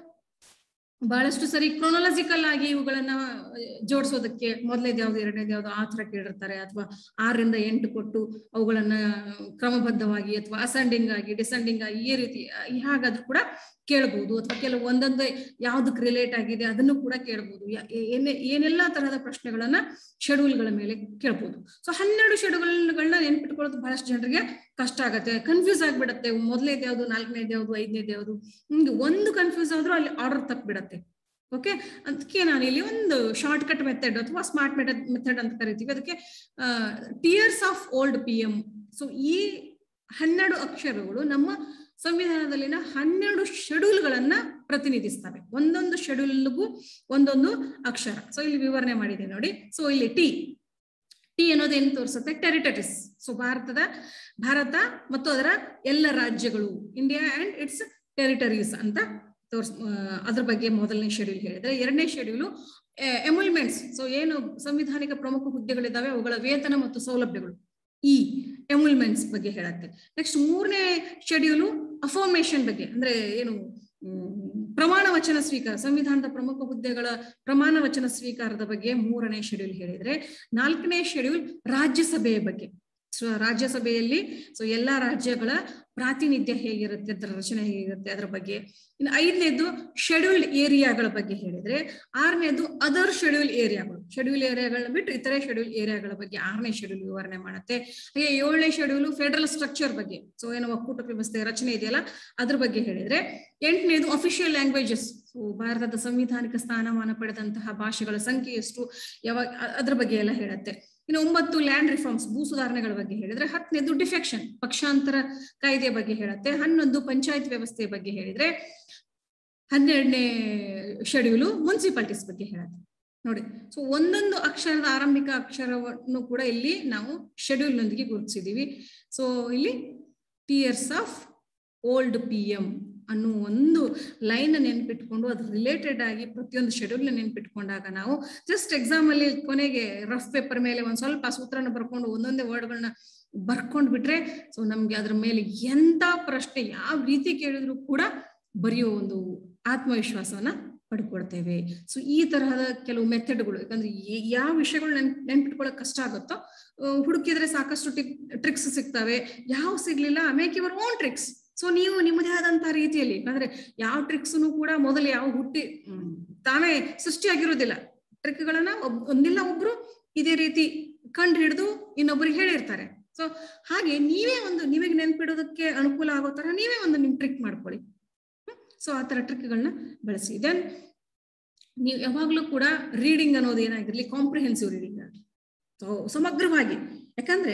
ಬಹಳಷ್ಟು ಸರಿ ಕ್ರೊನಾಲಜಿಕಲ್ ಆಗಿ ಇವುಗಳನ್ನ ಜೋಡಿಸೋದಕ್ಕೆ ಮೊದಲನೇದು ಯಾವ್ದು ಎರಡನೇದು ಯಾವ್ದು ಆ ತರ ಕೇಳಿರ್ತಾರೆ ಅಥವಾ ಆರರಿಂದ ಎಂಟು ಕೊಟ್ಟು ಅವುಗಳನ್ನ ಕ್ರಮಬದ್ಧವಾಗಿ ಅಥವಾ ಅಸೆಂಡಿಂಗ್ ಆಗಿ ಡಿಸೆಂಡಿಂಗ್ ಆಗಿ ಈ ರೀತಿ ಹೇಗಾದ್ರೂ ಕೂಡ ಕೇಳ್ಬೋದು ಅಥವಾ ಕೆಲವು ಒಂದೊಂದೇ ಯಾವ್ದಕ್ಕೆ ರಿಲೇಟ್ ಆಗಿದೆ ಅದನ್ನು ಕೂಡ ಕೇಳ್ಬೋದು ಏನೇ ಏನೆಲ್ಲಾ ತರಹದ ಪ್ರಶ್ನೆಗಳನ್ನ ಶೆಡ್ಯೂಲ್ಗಳ ಮೇಲೆ ಕೇಳ್ಬೋದು ಸೊ ಹನ್ನೆರಡು ಶೆಡ್ಯೂಲ್ಗಳನ್ನ ನೆನ್ಪಿಟ್ಕೊಳ್ಳೋದು ಬಹಳಷ್ಟು ಜನರಿಗೆ ಕಷ್ಟ ಆಗತ್ತೆ ಕನ್ಫ್ಯೂಸ್ ಆಗ್ಬಿಡತ್ತೆ ಮೊದಲನೇದು ಯಾವ್ದು ನಾಲ್ಕನೇದು ಯಾವ್ದು ಐದನೇದು ಯಾವ್ದು ಹಿಂಗೆ ಒಂದು ಕನ್ಫ್ಯೂಸ್ ಆದ್ರೂ ಅಲ್ಲಿ ಆರ್ಡರ್ ತಪ್ಪಿಬಿಡತ್ತೆ ಓಕೆ ಅದಕ್ಕೆ ನಾನು ಇಲ್ಲಿ ಒಂದು ಶಾರ್ಟ್ ಕಟ್ ಮೆಥಡ್ ಅಥವಾ ಸ್ಮಾರ್ಟ್ ಮೆಥಡ್ ಮೆಥಡ್ ಅಂತ ಕರಿತೀವಿ ಅದಕ್ಕೆ tears of old P M so ಈ ಹನ್ನೆರಡು ಅಕ್ಷರಗಳು ನಮ್ಮ ಸಂವಿಧಾನದಲ್ಲಿನ ಹನ್ನೆರಡು ಶೆಡ್ಯೂಲ್ಗಳನ್ನ ಪ್ರತಿನಿಧಿಸ್ತವೆ ಒಂದೊಂದು ಶೆಡ್ಯೂಲ್ಗೂ ಒಂದೊಂದು ಅಕ್ಷರ ಸೊ ಇಲ್ಲಿ ವಿವರಣೆ ಮಾಡಿದೆ ನೋಡಿ ಸೊ ಇಲ್ಲಿ ಟಿ ಟಿ ಅನ್ನೋದೇನು ತೋರಿಸುತ್ತೆ ಟೆರಿಟರೀಸ್ ಸೊ ಭಾರತದ ಭಾರತ ಮತ್ತು ಅದರ ಎಲ್ಲ ರಾಜ್ಯಗಳು ಇಂಡಿಯಾ ಅಂಡ್ ಇಟ್ಸ್ ಟೆರಿಟರೀಸ್ ಅಂತ ತೋರ್ಸ್ ಅದ್ರ ಬಗ್ಗೆ ಮೊದಲನೇ ಶೆಡ್ಯೂಲ್ ಹೇಳಿದ್ರೆ ಎರಡನೇ ಶೆಡ್ಯೂಲು ಎಮುಲ್ಮೆಂಟ್ಸ್ ಸೊ ಏನು ಸಂವಿಧಾನಿಕ ಪ್ರಮುಖ ಹುದ್ದೆಗಳಿದ್ದಾವೆ ಅವುಗಳ ವೇತನ ಮತ್ತು ಸೌಲಭ್ಯಗಳು ಈ ಎಮುಲ್ಮೆಂಟ್ಸ್ ಬಗ್ಗೆ ಹೇಳತ್ತೆ ನೆಕ್ಸ್ಟ್ ಮೂರನೇ ಶೆಡ್ಯೂಲು ಅಫಾರ್ಮೇಶನ್ ಬಗ್ಗೆ ಅಂದ್ರೆ ಏನು ಪ್ರಮಾಣ ವಚನ ಸ್ವೀಕಾರ ಸಂವಿಧಾನದ ಪ್ರಮುಖ ಹುದ್ದೆಗಳ ಪ್ರಮಾಣ ವಚನ ಸ್ವೀಕಾರದ ಬಗ್ಗೆ ಮೂರನೇ ಶೆಡ್ಯೂಲ್ ಹೇಳಿದ್ರೆ ನಾಲ್ಕನೇ ಶೆಡ್ಯೂಲ್ ರಾಜ್ಯಸಭೆಯ ಬಗ್ಗೆ ಸೊ ರಾಜ್ಯಸಭೆಯಲ್ಲಿ ಸೊ ಎಲ್ಲಾ ರಾಜ್ಯಗಳ ಪ್ರಾತಿನಿಧ್ಯ ಹೇಗಿರುತ್ತೆ ಅದರ ರಚನೆ ಹೇಗಿರುತ್ತೆ ಅದರ ಬಗ್ಗೆ ಇನ್ನು ಐದನೇದು ಶೆಡ್ಯೂಲ್ಡ್ ಏರಿಯಾಗಳ ಬಗ್ಗೆ ಹೇಳಿದ್ರೆ ಆರನೇದು ಅದರ್ ಶೆಡ್ಯೂಲ್ ಏರಿಯಾಗಳು ಶೆಡ್ಯೂಲ್ ಏರಿಯಾಗಳನ್ನ ಬಿಟ್ಟು ಇತರೆ ಶೆಡ್ಯೂಲ್ ಏರಿಯಾಗಳ ಬಗ್ಗೆ ಆರನೇ ಶೆಡ್ಯೂಲ್ ವಿವರಣೆ ಮಾಡುತ್ತೆ ಹಾಗೆ ಏಳನೇ ಶೆಡ್ಯೂಲ್ ಫೆಡರಲ್ ಸ್ಟ್ರಕ್ಚರ್ ಬಗ್ಗೆ ಸೊ ಏನೋ ಒಕ್ಕೂಟ ವ್ಯವಸ್ಥೆ ರಚನೆ ಇದೆಯಲ್ಲ ಅದ್ರ ಬಗ್ಗೆ ಹೇಳಿದ್ರೆ ಎಂಟನೇದು ಅಫಿಷಿಯಲ್ ಲ್ಯಾಂಗ್ವೇಜಸ್ ಸೊ ಭಾರತದ ಸಂವಿಧಾನಿಕ ಸ್ಥಾನಮಾನ ಪಡೆದಂತಹ ಭಾಷೆಗಳ ಸಂಖ್ಯೆ ಎಷ್ಟು ಯಾವಾಗ ಅದ್ರ ಬಗ್ಗೆ ಎಲ್ಲ ಹೇಳುತ್ತೆ ಇನ್ನು ಒಂಬತ್ತು ಲ್ಯಾಂಡ್ ರಿಫಾರ್ಮ್ಸ್ ಭೂ ಸುಧಾರಣೆಗಳ ಬಗ್ಗೆ ಹೇಳಿದ್ರೆ ಹತ್ತನೇದು ಡಿಫೆಕ್ಷನ್ ಪಕ್ಷಾಂತರ ಕಾಯ್ದೆ ಬಗ್ಗೆ ಹೇಳುತ್ತೆ ಹನ್ನೊಂದು ಪಂಚಾಯತ್ ವ್ಯವಸ್ಥೆ ಬಗ್ಗೆ ಹೇಳಿದ್ರೆ ಹನ್ನೆರಡನೇ ಶೆಡ್ಯೂಲು ಮುನ್ಸಿಪಾಲಿಟೀಸ್ ಬಗ್ಗೆ ಹೇಳುತ್ತೆ ನೋಡಿ ಸೊ ಒಂದೊಂದು ಅಕ್ಷರದ ಆರಂಭಿಕ ಅಕ್ಷರವನ್ನು ಕೂಡ ಇಲ್ಲಿ ನಾವು ಶೆಡ್ಯೂಲ್ ನೊಂದಿಗೆ ಗುರುತಿಸಿದೀವಿ ಸೊ ಇಲ್ಲಿ tears of old P M ಅನ್ನೋ ಒಂದು ಲೈನ್ ನೆನ್ಪಿಟ್ಕೊಂಡು ಅದು ರಿಲೇಟೆಡ್ ಆಗಿ ಪ್ರತಿಯೊಂದು ಶೆಡ್ಯೂಲ್ ನೆನ್ಪಿಟ್ಕೊಂಡಾಗ ನಾವು ಜಸ್ಟ್ ಎಕ್ಸಾಮ್ ಅಲ್ಲಿ ಕೊನೆಗೆ ರಫ್ ಪೇಪರ್ ಮೇಲೆ ಒಂದ್ ಸ್ವಲ್ಪ ಸೂತ್ರನ ಬರ್ಕೊಂಡು ಒಂದೊಂದೇ ವರ್ಡ್ಗಳನ್ನ ಬರ್ಕೊಂಡ್ ಬಿಟ್ರೆ ಸೊ ನಮ್ಗೆ ಅದ್ರ ಮೇಲೆ ಎಂತ ಪ್ರಶ್ನೆ ಯಾವ ರೀತಿ ಕೇಳಿದ್ರು ಕೂಡ ಬರೆಯೋ ಒಂದು ಆತ್ಮವಿಶ್ವಾಸವನ್ನ ಪಡ್ಕೊಡ್ತೇವೆ ಸೊ ಈ ತರಹದ ಕೆಲವು ಮೆಥಡ್ಗಳು ಯಾಕಂದ್ರೆ ಯಾವ ವಿಷಯಗಳು ನೆನ್ ನೆನ್ಪಿಟ್ಕೊಳ್ಳೋಕೆ ಕಷ್ಟ ಆಗುತ್ತೋ ಹುಡುಕಿದ್ರೆ ಸಾಕಷ್ಟು ಟಿಪ್ ಟ್ರಿಕ್ಸ್ ಸಿಗ್ತವೆ ಯಾವ ಸಿಗ್ಲಿಲ್ಲ make your own tricks so ನೀವು ನಿಮ್ಮದೇ ಆದಂತಹ ರೀತಿಯಲ್ಲಿ ಯಾಕಂದ್ರೆ ಯಾವ ಟ್ರಿಕ್ಸ್ನು ಕೂಡ ಮೊದಲು ಯಾವ ಹುಟ್ಟಿ ತಾವೇ ಸೃಷ್ಟಿಯಾಗಿರೋದಿಲ್ಲ ಟ್ರಿಕ್ಗಳನ್ನ ಒಂದಿಲ್ಲ ಒಬ್ರು ಇದೇ ರೀತಿ ಕಂಡು ಹಿಡಿದು ಇನ್ನೊಬ್ರಿಗೆ ಹೇಳಿರ್ತಾರೆ ಸೊ ಹಾಗೆ ನೀವೇ ಒಂದು ನಿಮಗೆ ನೆನ್ಪಿಡೋದಕ್ಕೆ ಅನುಕೂಲ ಆಗೋ ತರ ನೀವೇ ಒಂದು ನಿಮ್ ಟ್ರಿಕ್ ಮಾಡ್ಕೊಳ್ಳಿ ಸೊ ಆ ತರ ಟ್ರಿಕ್ಗಳನ್ನ ಬಳಸಿ ದೆನ್ ನೀವು ಯಾವಾಗ್ಲೂ ಕೂಡ ರೀಡಿಂಗ್ ಅನ್ನೋದು ಏನಾಗಿರ್ಲಿ ಕಾಂಪ್ರಿಹೆನ್ಸಿವ್ ರೀಡಿಂಗ್ ಆಗಲಿ ಸೊ ಸಮಗ್ರವಾಗಿ ಯಾಕಂದ್ರೆ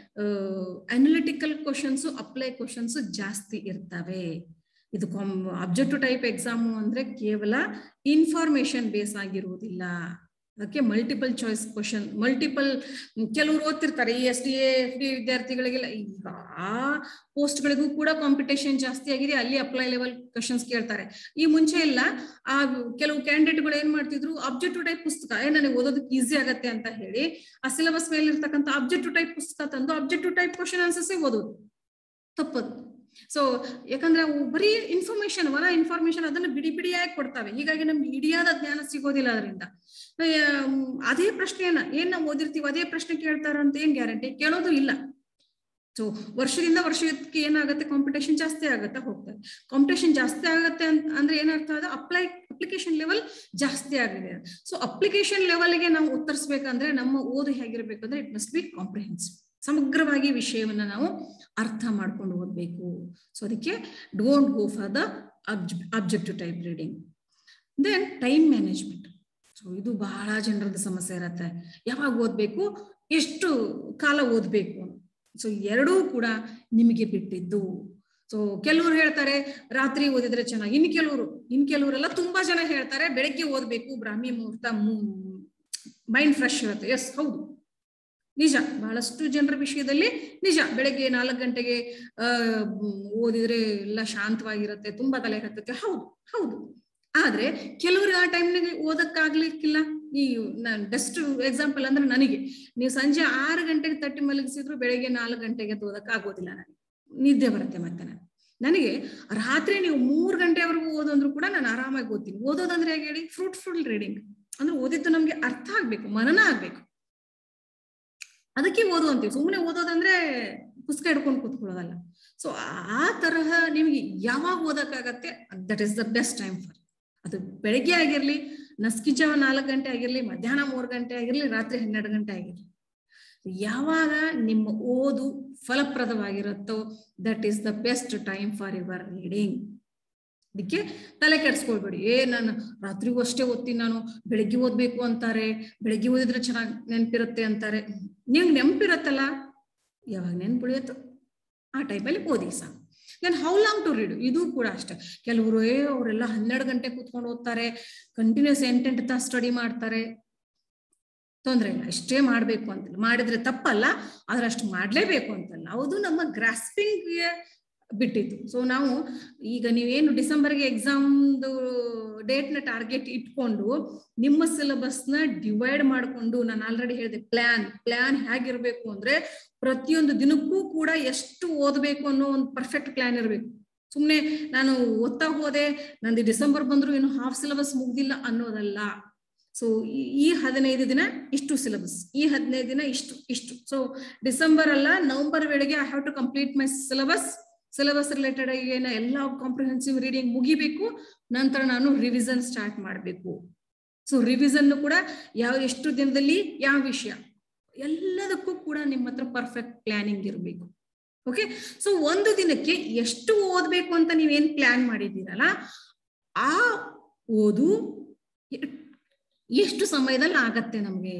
ಅನಾಲಿಟಿಕಲ್ ಕ್ವಶನ್ಸ್ ಅಪ್ಲೈ ಕ್ವಶನ್ಸ್ ಜಾಸ್ತಿ ಇರ್ತವೆ ಇದು ಅಬ್ಜೆಕ್ಟಿವ್ ಟೈಪ್ ಎಕ್ಸಾಮು ಅಂದ್ರೆ ಕೇವಲ ಇನ್ಫಾರ್ಮೇಶನ್ ಬೇಸ್ ಆಗಿರುವುದಿಲ್ಲ ಅದಕ್ಕೆ ಮಲ್ಟಿಪಲ್ ಚಾಯ್ಸ್ ಕ್ವಶನ್ ಮಲ್ಟಿಪಲ್ ಕೆಲವರು ಓದ್ತಿರ್ತಾರೆ ಈ ಎಸ್ ಡಿ ಎಫ್ ಡಿ ವಿದ್ಯಾರ್ಥಿಗಳಿಗೆಲ್ಲ ಈಗ ಆ ಪೋಸ್ಟ್ಗಳಿಗೂ ಕೂಡ ಕಾಂಪಿಟೇಷನ್ ಜಾಸ್ತಿ ಆಗಿದೆ ಅಲ್ಲಿ ಅಪ್ಲೈ ಲೆವೆಲ್ ಕ್ವಶನ್ಸ್ ಕೇಳ್ತಾರೆ ಈ ಮುಂಚೆ ಎಲ್ಲ ಆ ಕೆಲವು ಕ್ಯಾಂಡಿಡೇಟ್ಗಳು ಏನ್ ಮಾಡ್ತಿದ್ರು ಅಬ್ಜೆಕ್ಟಿವ್ ಟೈಪ್ ಪುಸ್ತಕ ಏ ನನಗೆ ಓದೋದಕ್ಕೆ ಈಸಿ ಆಗತ್ತೆ ಅಂತ ಹೇಳಿ ಆ ಸಿಲೆಬಸ್ ಮೇಲೆ ಇರ್ತಕ್ಕಂಥ ಅಬ್ಜೆಕ್ಟಿವ್ ಟೈಪ್ ಪುಸ್ತಕ ತಂದು ಅಬ್ಜೆಕ್ಟಿವ್ ಟೈಪ್ ಕ್ವಶನ್ ಆನ್ಸರ್ಸೇ ಓದೋದು ತಪ್ಪದು ಸೊ ಯಾಕಂದ್ರೆ ಅವು ಬರೀ ಇನ್ಫಾರ್ಮೇಶನ್ ಹೊರ ಇನ್ಫಾರ್ಮೇಶನ್ ಅದನ್ನ ಬಿಡಿ ಬಿಡಿಯಾಗಿ ಕೊಡ್ತವೆ ಹೀಗಾಗಿ ನಮ್ಗೆ ಇಡಿಯಾದ ಜ್ಞಾನ ಸಿಗೋದಿಲ್ಲ ಅದರಿಂದ ಅದೇ ಪ್ರಶ್ನೆಯನ್ನ ಏನ್ ನಾವು ಓದಿರ್ತೀವಿ ಅದೇ ಪ್ರಶ್ನೆ ಕೇಳ್ತಾರ ಅಂತ ಏನ್ ಗ್ಯಾರಂಟಿ ಕೇಳೋದು ಇಲ್ಲ ಸೊ ವರ್ಷದಿಂದ ವರ್ಷಕ್ಕೆ ಏನಾಗುತ್ತೆ ಕಾಂಪಿಟೇಷನ್ ಜಾಸ್ತಿ ಆಗುತ್ತೆ ಹೋಗ್ತಾರೆ ಕಾಂಪಿಟೇಷನ್ ಜಾಸ್ತಿ ಆಗುತ್ತೆ ಅಂತ ಅಂದ್ರೆ ಏನರ್ಥ ಅದ ಅಪ್ಲೈ ಅಪ್ಲಿಕೇಶನ್ ಲೆವೆಲ್ ಜಾಸ್ತಿ ಆಗಿದೆ ಸೊ ಅಪ್ಲಿಕೇಶನ್ ಲೆವೆಲ್ಗೆ ನಾವು ಉತ್ತರಿಸ್ಬೇಕಂದ್ರೆ ನಮ್ಮ ಓದು ಹೇಗಿರ್ಬೇಕಂದ್ರೆ ಇಟ್ ಮಸ್ಟ್ ಬಿ ಕಾಂಪ್ರಿಹೆನ್ಸಿವ್ ಸಮಗ್ರವಾಗಿ ವಿಷಯವನ್ನ ನಾವು ಅರ್ಥ ಮಾಡ್ಕೊಂಡು ಓದ್ಬೇಕು ಸೊ ಅದಕ್ಕೆ don't go for the objective type reading then time management so ಇದು ಬಹಳ ಜನರದ ಸಮಸ್ಯೆ ಇರತ್ತೆ ಯಾವಾಗ ಓದ್ಬೇಕು ಎಷ್ಟು ಕಾಲ ಓದ್ಬೇಕು ಸೊ ಎರಡೂ ಕೂಡ ನಿಮಗೆ ಬಿಟ್ಟಿದ್ದು ಸೊ ಕೆಲವರು ಹೇಳ್ತಾರೆ ರಾತ್ರಿ ಓದಿದ್ರೆ ಚೆನ್ನಾಗಿ ಇನ್ ಕೆಲವರು ಇನ್ ಕೆಲವರೆಲ್ಲ ತುಂಬಾ ಜನ ಹೇಳ್ತಾರೆ ಬೆಳಗ್ಗೆ ಓದ್ಬೇಕು ಬ್ರಾಹ್ಮಿ ಮುಹೂರ್ತ ಮೈಂಡ್ ಫ್ರೆಶ್ ಇರುತ್ತೆ ಎಸ್ ಹೌದು ನಿಜ ಬಹಳಷ್ಟು ಜನರ ವಿಷಯದಲ್ಲಿ ನಿಜ ಬೆಳಗ್ಗೆ ನಾಲ್ಕು ಗಂಟೆಗೆ ಅಹ್ ಓದಿದ್ರೆ ಎಲ್ಲ ಶಾಂತವಾಗಿರುತ್ತೆ ತುಂಬಾ ತಲೆ ಹತ್ತತ್ತೆ ಹೌದು ಹೌದು ಆದ್ರೆ ಕೆಲವ್ರಿಗೆ ಆ ಟೈಮ್ನಾಗ ಓದಕ್ಕಾಗ್ಲಿಕ್ಕಿಲ್ಲ ಈ ನಾನು ಬೆಸ್ಟ್ ಎಕ್ಸಾಂಪಲ್ ಅಂದ್ರೆ ನನಗೆ ನೀವು ಸಂಜೆ ಆರು ಗಂಟೆಗೆ ತಟ್ಟಿ ಮಲಗಿಸಿದ್ರು ಬೆಳಗ್ಗೆ ನಾಲ್ಕು ಗಂಟೆಗೆ ಎದ್ದು ಓದಕ್ಕೆ ಆಗೋದಿಲ್ಲ ನನಗೆ ನಿದ್ದೆ ಬರುತ್ತೆ ಮತ್ತೆ ನಾನು ನನಗೆ ರಾತ್ರಿ ನೀವು ಮೂರು ಗಂಟೆವರೆಗೂ ಓದೋಂದ್ರು ಕೂಡ ನಾನು ಆರಾಮಾಗಿ ಓದ್ತೀನಿ ಓದೋದಂದ್ರೆ ಹೇಗೆ ಹೇಳಿ ಫ್ರೂಟ್ಫುಲ್ ರೀಡಿಂಗ್ ಅಂದ್ರೆ ಓದಿದ್ದು ನಮ್ಗೆ ಅರ್ಥ ಆಗ್ಬೇಕು ಮನನ ಆಗ್ಬೇಕು ಅದಕ್ಕೆ ಓದು ಅಂತೀವಿ ಸುಮ್ಮನೆ ಓದೋದಂದ್ರೆ ಪುಸ್ತಕ ಹಿಡ್ಕೊಂಡು ಕೂತ್ಕೊಳ್ಳೋದಲ್ಲ ಸೊ ಆ ತರಹ ನಿಮ್ಗೆ ಯಾವಾಗ ಓದಕ್ಕಾಗತ್ತೆ that is the best time for ಅದು ಬೆಳಗ್ಗೆ ಆಗಿರ್ಲಿ ನಸ್ಕಿಜಾವ ನಾಲ್ಕು ಗಂಟೆ ಆಗಿರ್ಲಿ ಮಧ್ಯಾಹ್ನ ಮೂರು ಗಂಟೆ ಆಗಿರ್ಲಿ ರಾತ್ರಿ ಹನ್ನೆರಡು ಗಂಟೆ ಆಗಿರ್ಲಿ ಯಾವಾಗ ನಿಮ್ಮ ಓದು ಫಲಪ್ರದವಾಗಿರುತ್ತೋ that is the best time for your reading ಅದಕ್ಕೆ ತಲೆ ಕೆಡ್ಸ್ಕೊಳ್ಬೇಡಿ ಏ ನಾನು ರಾತ್ರಿಗೂ ಅಷ್ಟೇ ಓದ್ತೀನಿ ನಾನು ಬೆಳಿಗ್ಗೆ ಓದ್ಬೇಕು ಅಂತಾರೆ ಬೆಳಿಗ್ಗೆ ಓದಿದ್ರೆ ಚೆನ್ನಾಗಿ ನೆನಪಿರುತ್ತೆ ಅಂತಾರೆ ನಿಮ್ಗೆ ನೆನಪಿರತ್ತಲ್ಲ ಯಾವಾಗ ನೆನ್ಪುಳಿಯತ್ತೋ ಆ ಟೈಪಲ್ಲಿ ಓದಿ ಸಾಕು then how long to read ಇದು ಕೂಡ ಅಷ್ಟೇ ಕೆಲವರು ಏ ಅವರೆಲ್ಲ ಹನ್ನೆರಡು ಗಂಟೆ ಕೂತ್ಕೊಂಡು ಓದ್ತಾರೆ ಕಂಟಿನ್ಯೂಸ್ ಎಂಟೆಂಟು ತಾಸು ಸ್ಟಡಿ ಮಾಡ್ತಾರೆ ತೊಂದ್ರೆ ಇಲ್ಲ ಇಷ್ಟೇ ಮಾಡ್ಬೇಕು ಅಂತಿಲ್ಲ ಮಾಡಿದ್ರೆ ತಪ್ಪಲ್ಲ ಆದ್ರೆ ಅಷ್ಟು ಮಾಡ್ಲೇಬೇಕು ಅಂತಲ್ಲ ಹೌದು ನಮ್ಮ ಗ್ರಾಸ್ಪಿಂಗ್ಗೆ ಬಿಟ್ಟಿದ್ದು ಸೊ ನಾವು ಈಗ ನೀವೇನು ಡಿಸೆಂಬರ್ಗೆ ಎಕ್ಸಾಮ್ದು ಡೇಟ್ನ ಟಾರ್ಗೆಟ್ ಇಟ್ಕೊಂಡು ನಿಮ್ಮ ಸಿಲೆಬಸ್ನ ಡಿವೈಡ್ ಮಾಡಿಕೊಂಡು ನಾನು ಆಲ್ರೆಡಿ ಹೇಳಿದೆ ಪ್ಲಾನ್ ಪ್ಲಾನ್ ಹೇಗಿರ್ಬೇಕು ಅಂದ್ರೆ ಪ್ರತಿಯೊಂದು ದಿನಕ್ಕೂ ಕೂಡ ಎಷ್ಟು ಓದಬೇಕು ಅನ್ನೋ ಒಂದು ಪರ್ಫೆಕ್ಟ್ ಪ್ಲಾನ್ ಇರಬೇಕು ಸುಮ್ಮನೆ ನಾನು ಓದ್ತಾ ಹೋದೆ ನಂದು ಡಿಸೆಂಬರ್ ಬಂದ್ರು ಇನ್ನು ಹಾಫ್ ಸಿಲೆಬಸ್ ಮುಗ್ದಿಲ್ಲ ಅನ್ನೋದಲ್ಲ ಸೊ ಈ ಹದಿನೈದು ದಿನ ಇಷ್ಟು ಸಿಲೆಬಸ್ ಈ ಹದಿನೈದು ದಿನ ಇಷ್ಟು ಇಷ್ಟು ಸೊ ಡಿಸೆಂಬರ್ ಅಲ್ಲ ನವೆಂಬರ್ ವೇಳೆಗೆ I have to complete my syllabus syllabus related ಏನ ಎಲ್ಲ ಕಾಂಪ್ರಿಹೆನ್ಸಿವ್ ರೀಡಿಂಗ್ ಮುಗಿಬೇಕು ನಂತರ ನಾನು ರಿವಿಸನ್ ಸ್ಟಾರ್ಟ್ ಮಾಡಬೇಕು ಸೊ ರಿವಿಸನ್ ಕೂಡ ಯಾವ ಎಷ್ಟು ದಿನದಲ್ಲಿ ಯಾವ ವಿಷಯ ಎಲ್ಲದಕ್ಕೂ ಕೂಡ ನಿಮ್ಮ ಹತ್ರ ಪರ್ಫೆಕ್ಟ್ ಪ್ಲಾನಿಂಗ್ ಇರಬೇಕು ಓಕೆ ಸೊ ಒಂದು ದಿನಕ್ಕೆ ಎಷ್ಟು ಓದ್ಬೇಕು ಅಂತ ನೀವೇನ್ ಪ್ಲಾನ್ ಮಾಡಿದ್ದೀರಲ್ಲ ಆ ಓದು ಎಷ್ಟು ಸಮಯದಲ್ಲಿ ಆಗತ್ತೆ ನಮ್ಗೆ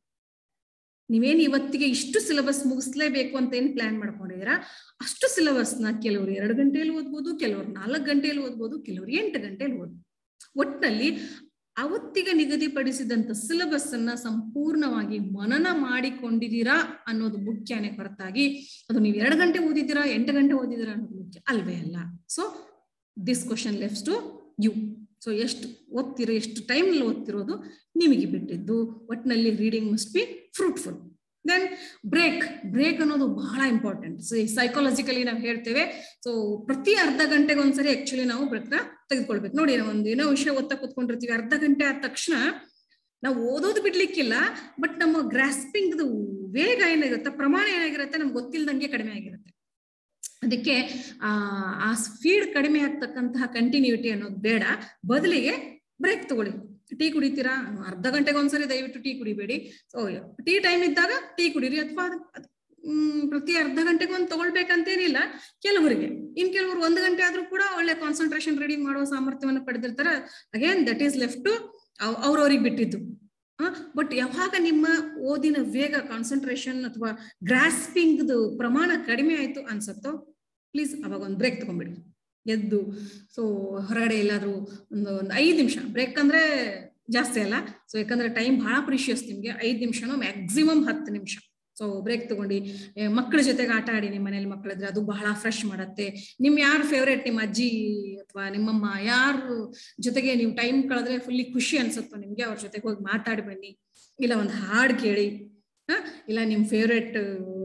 ನೀವೇನ್ ಇವತ್ತಿಗೆ ಇಷ್ಟು ಸಿಲೆಬಸ್ ಮುಗಿಸ್ಲೇಬೇಕು ಅಂತ ಏನ್ ಪ್ಲಾನ್ ಮಾಡ್ಕೊಂಡಿದ್ದೀರಾ ಅಷ್ಟು ಸಿಲೆಬಸ್ನ ಕೆಲವರು ಎರಡು ಗಂಟೆಯಲ್ಲಿ ಓದ್ಬೋದು ಕೆಲವರು ನಾಲ್ಕು ಗಂಟೆಯಲ್ಲಿ ಓದ್ಬೋದು ಕೆಲವರು ಎಂಟು ಗಂಟೆಯಲ್ಲಿ ಓದ್ಬೋದು ಒಟ್ಟಿನಲ್ಲಿ ಅವತ್ತಿಗೆ ನಿಗದಿಪಡಿಸಿದಂತ ಸಿಲೆಬಸ್ ಅನ್ನ ಸಂಪೂರ್ಣವಾಗಿ ಮನನ ಮಾಡಿಕೊಂಡಿದ್ದೀರಾ ಅನ್ನೋದು ಮುಖ್ಯನೇ ಹೊರತಾಗಿ ಅದು ನೀವು ಎರಡು ಗಂಟೆ ಓದಿದ್ದೀರಾ ಎಂಟು ಗಂಟೆ ಓದಿದ್ದೀರಾ ಅನ್ನೋದು ಮುಖ್ಯ ಅಲ್ವೇ ಅಲ್ಲ so this question leaves to you so ಎಷ್ಟು ಓದ್ತಿರೋ ಎಷ್ಟು ಟೈಮ್ನಲ್ಲಿ ಓದ್ತಿರೋದು ನಿಮಗೆ ಬಿಟ್ಟಿದ್ದು ಒಟ್ಟಿನಲ್ಲಿ reading must be fruitful then break break ಅನ್ನೋದು ಬಹಳ ಇಂಪಾರ್ಟೆಂಟ್ ಸೊ ಸೈಕಾಲಜಿಕಲಿ ನಾವು ಹೇಳ್ತೇವೆ ಸೊ ಪ್ರತಿ ಅರ್ಧ ಗಂಟೆಗೆ ಒಂದ್ಸರಿ ಆಕ್ಚುಲಿ ನಾವು ಬ್ರೇಕ್ನ ತೆಗೆದುಕೊಳ್ಬೇಕು ನೋಡಿ ನಾವು ಒಂದು ಏನೋ ವಿಷಯ ಓದ್ತಾ ಕೂತ್ಕೊಂಡಿರ್ತೀವಿ ಅರ್ಧ ಗಂಟೆ ಆದ ತಕ್ಷಣ ನಾವು ಓದೋದು ಬಿಡ್ಲಿಕ್ಕಿಲ್ಲ ಬಟ್ ನಮ್ಮ ಗ್ರಾಸ್ಪಿಂಗ್ ವೇಗ ಏನಾಗಿರುತ್ತೆ ಪ್ರಮಾಣ ಏನಾಗಿರುತ್ತೆ ನಮ್ಗೆ ಗೊತ್ತಿಲ್ದಂಗೆ ಕಡಿಮೆ ಆಗಿರುತ್ತೆ ಅದಕ್ಕೆ ಆ ಆ ಸ್ಪೀಡ್ ಕಡಿಮೆ ಆಗ್ತಕ್ಕಂತಹ ಕಂಟಿನ್ಯೂಟಿ ಅನ್ನೋದು ಬೇಡ ಬದಲಿಗೆ ಬ್ರೇಕ್ ತಗೊಳ್ಳಿ ಟೀ ಕುಡಿತೀರಾ ಅರ್ಧ ಗಂಟೆಗೆ ಒಂದ್ಸರಿ ದಯವಿಟ್ಟು ಟೀ ಕುಡಿಬೇಡಿ ಸೊ ಟೀ ಟೈಮ್ ಇದ್ದಾಗ ಟೀ ಕುಡೀರಿ ಅಥವಾ ಹ್ಮ್ ಪ್ರತಿ ಅರ್ಧ ಗಂಟೆಗೆ ಒಂದು ತಗೊಳ್ಬೇಕಂತೇನಿಲ್ಲ ಕೆಲವರಿಗೆ ಇನ್ ಕೆಲವರು ಒಂದು ಗಂಟೆ ಆದ್ರೂ ಕೂಡ ಒಳ್ಳೆ ಕಾನ್ಸಂಟ್ರೇಷನ್ ರೀಡಿಂಗ್ ಮಾಡುವ ಸಾಮರ್ಥ್ಯವನ್ನು ಪಡೆದಿರ್ತಾರೆ again that is left to ಅವ್ರವ್ರಿಗೆ ಬಿಟ್ಟಿದ್ದು ಬಟ್ ಯಾವಾಗ ನಿಮ್ಮ ಓದಿನ ವೇಗ ಕಾನ್ಸಂಟ್ರೇಷನ್ ಅಥವಾ ಗ್ರಾಸ್ಪಿಂಗ್ದು ಪ್ರಮಾಣ ಕಡಿಮೆ ಆಯ್ತು ಅನ್ಸತ್ತೋ ಪ್ಲೀಸ್ ಅವಾಗ ಒಂದು ಬ್ರೇಕ್ ತಗೊಂಡ್ಬಿಡಿ ಎದ್ದು ಸೊ ಹೊರಗಡೆ ಎಲ್ಲಾದ್ರೂ ಒಂದು ಒಂದು ಐದು ನಿಮಿಷ ಬ್ರೇಕ್ ಅಂದ್ರೆ ಜಾಸ್ತಿ ಅಲ್ಲ ಸೊ ಯಾಕಂದ್ರೆ ಟೈಮ್ ಬಹಳ ಪ್ರಿಷಿಯಸ್ ನಿಮ್ಗೆ ಐದು ನಿಮಿಷನೋ ಮ್ಯಾಕ್ಸಿಮಮ್ ಹತ್ತು ನಿಮಿಷ ಸೊ ಬ್ರೇಕ್ ತಗೊಂಡು ಮಕ್ಕಳ ಜೊತೆಗೆ ಆಟ ಆಡಿ ನಿಮ್ಮ ಮನೇಲಿ ಮಕ್ಕಳಿದ್ರೆ ಅದು ಬಹಳ ಫ್ರೆಶ್ ಮಾಡತ್ತೆ ನಿಮ್ ಯಾರು ಫೇವ್ರೇಟ್ ನಿಮ್ಮ ಅಜ್ಜಿ ಅಥವಾ ನಿಮ್ಮಮ್ಮ ಯಾರು ಜೊತೆಗೆ ನೀವು ಟೈಮ್ ಕಳೆದ್ರೆ ಫುಲ್ಲಿ ಖುಷಿ ಅನ್ಸುತ್ತೋ ನಿಮ್ಗೆ ಅವ್ರ ಜೊತೆಗೆ ಹೋಗಿ ಮಾತಾಡಿ ಬನ್ನಿ ಇಲ್ಲ ಒಂದು ಹಾಡು ಕೇಳಿ ಹ ಇಲ್ಲ ನಿಮ್ ಫೇವ್ರೇಟ್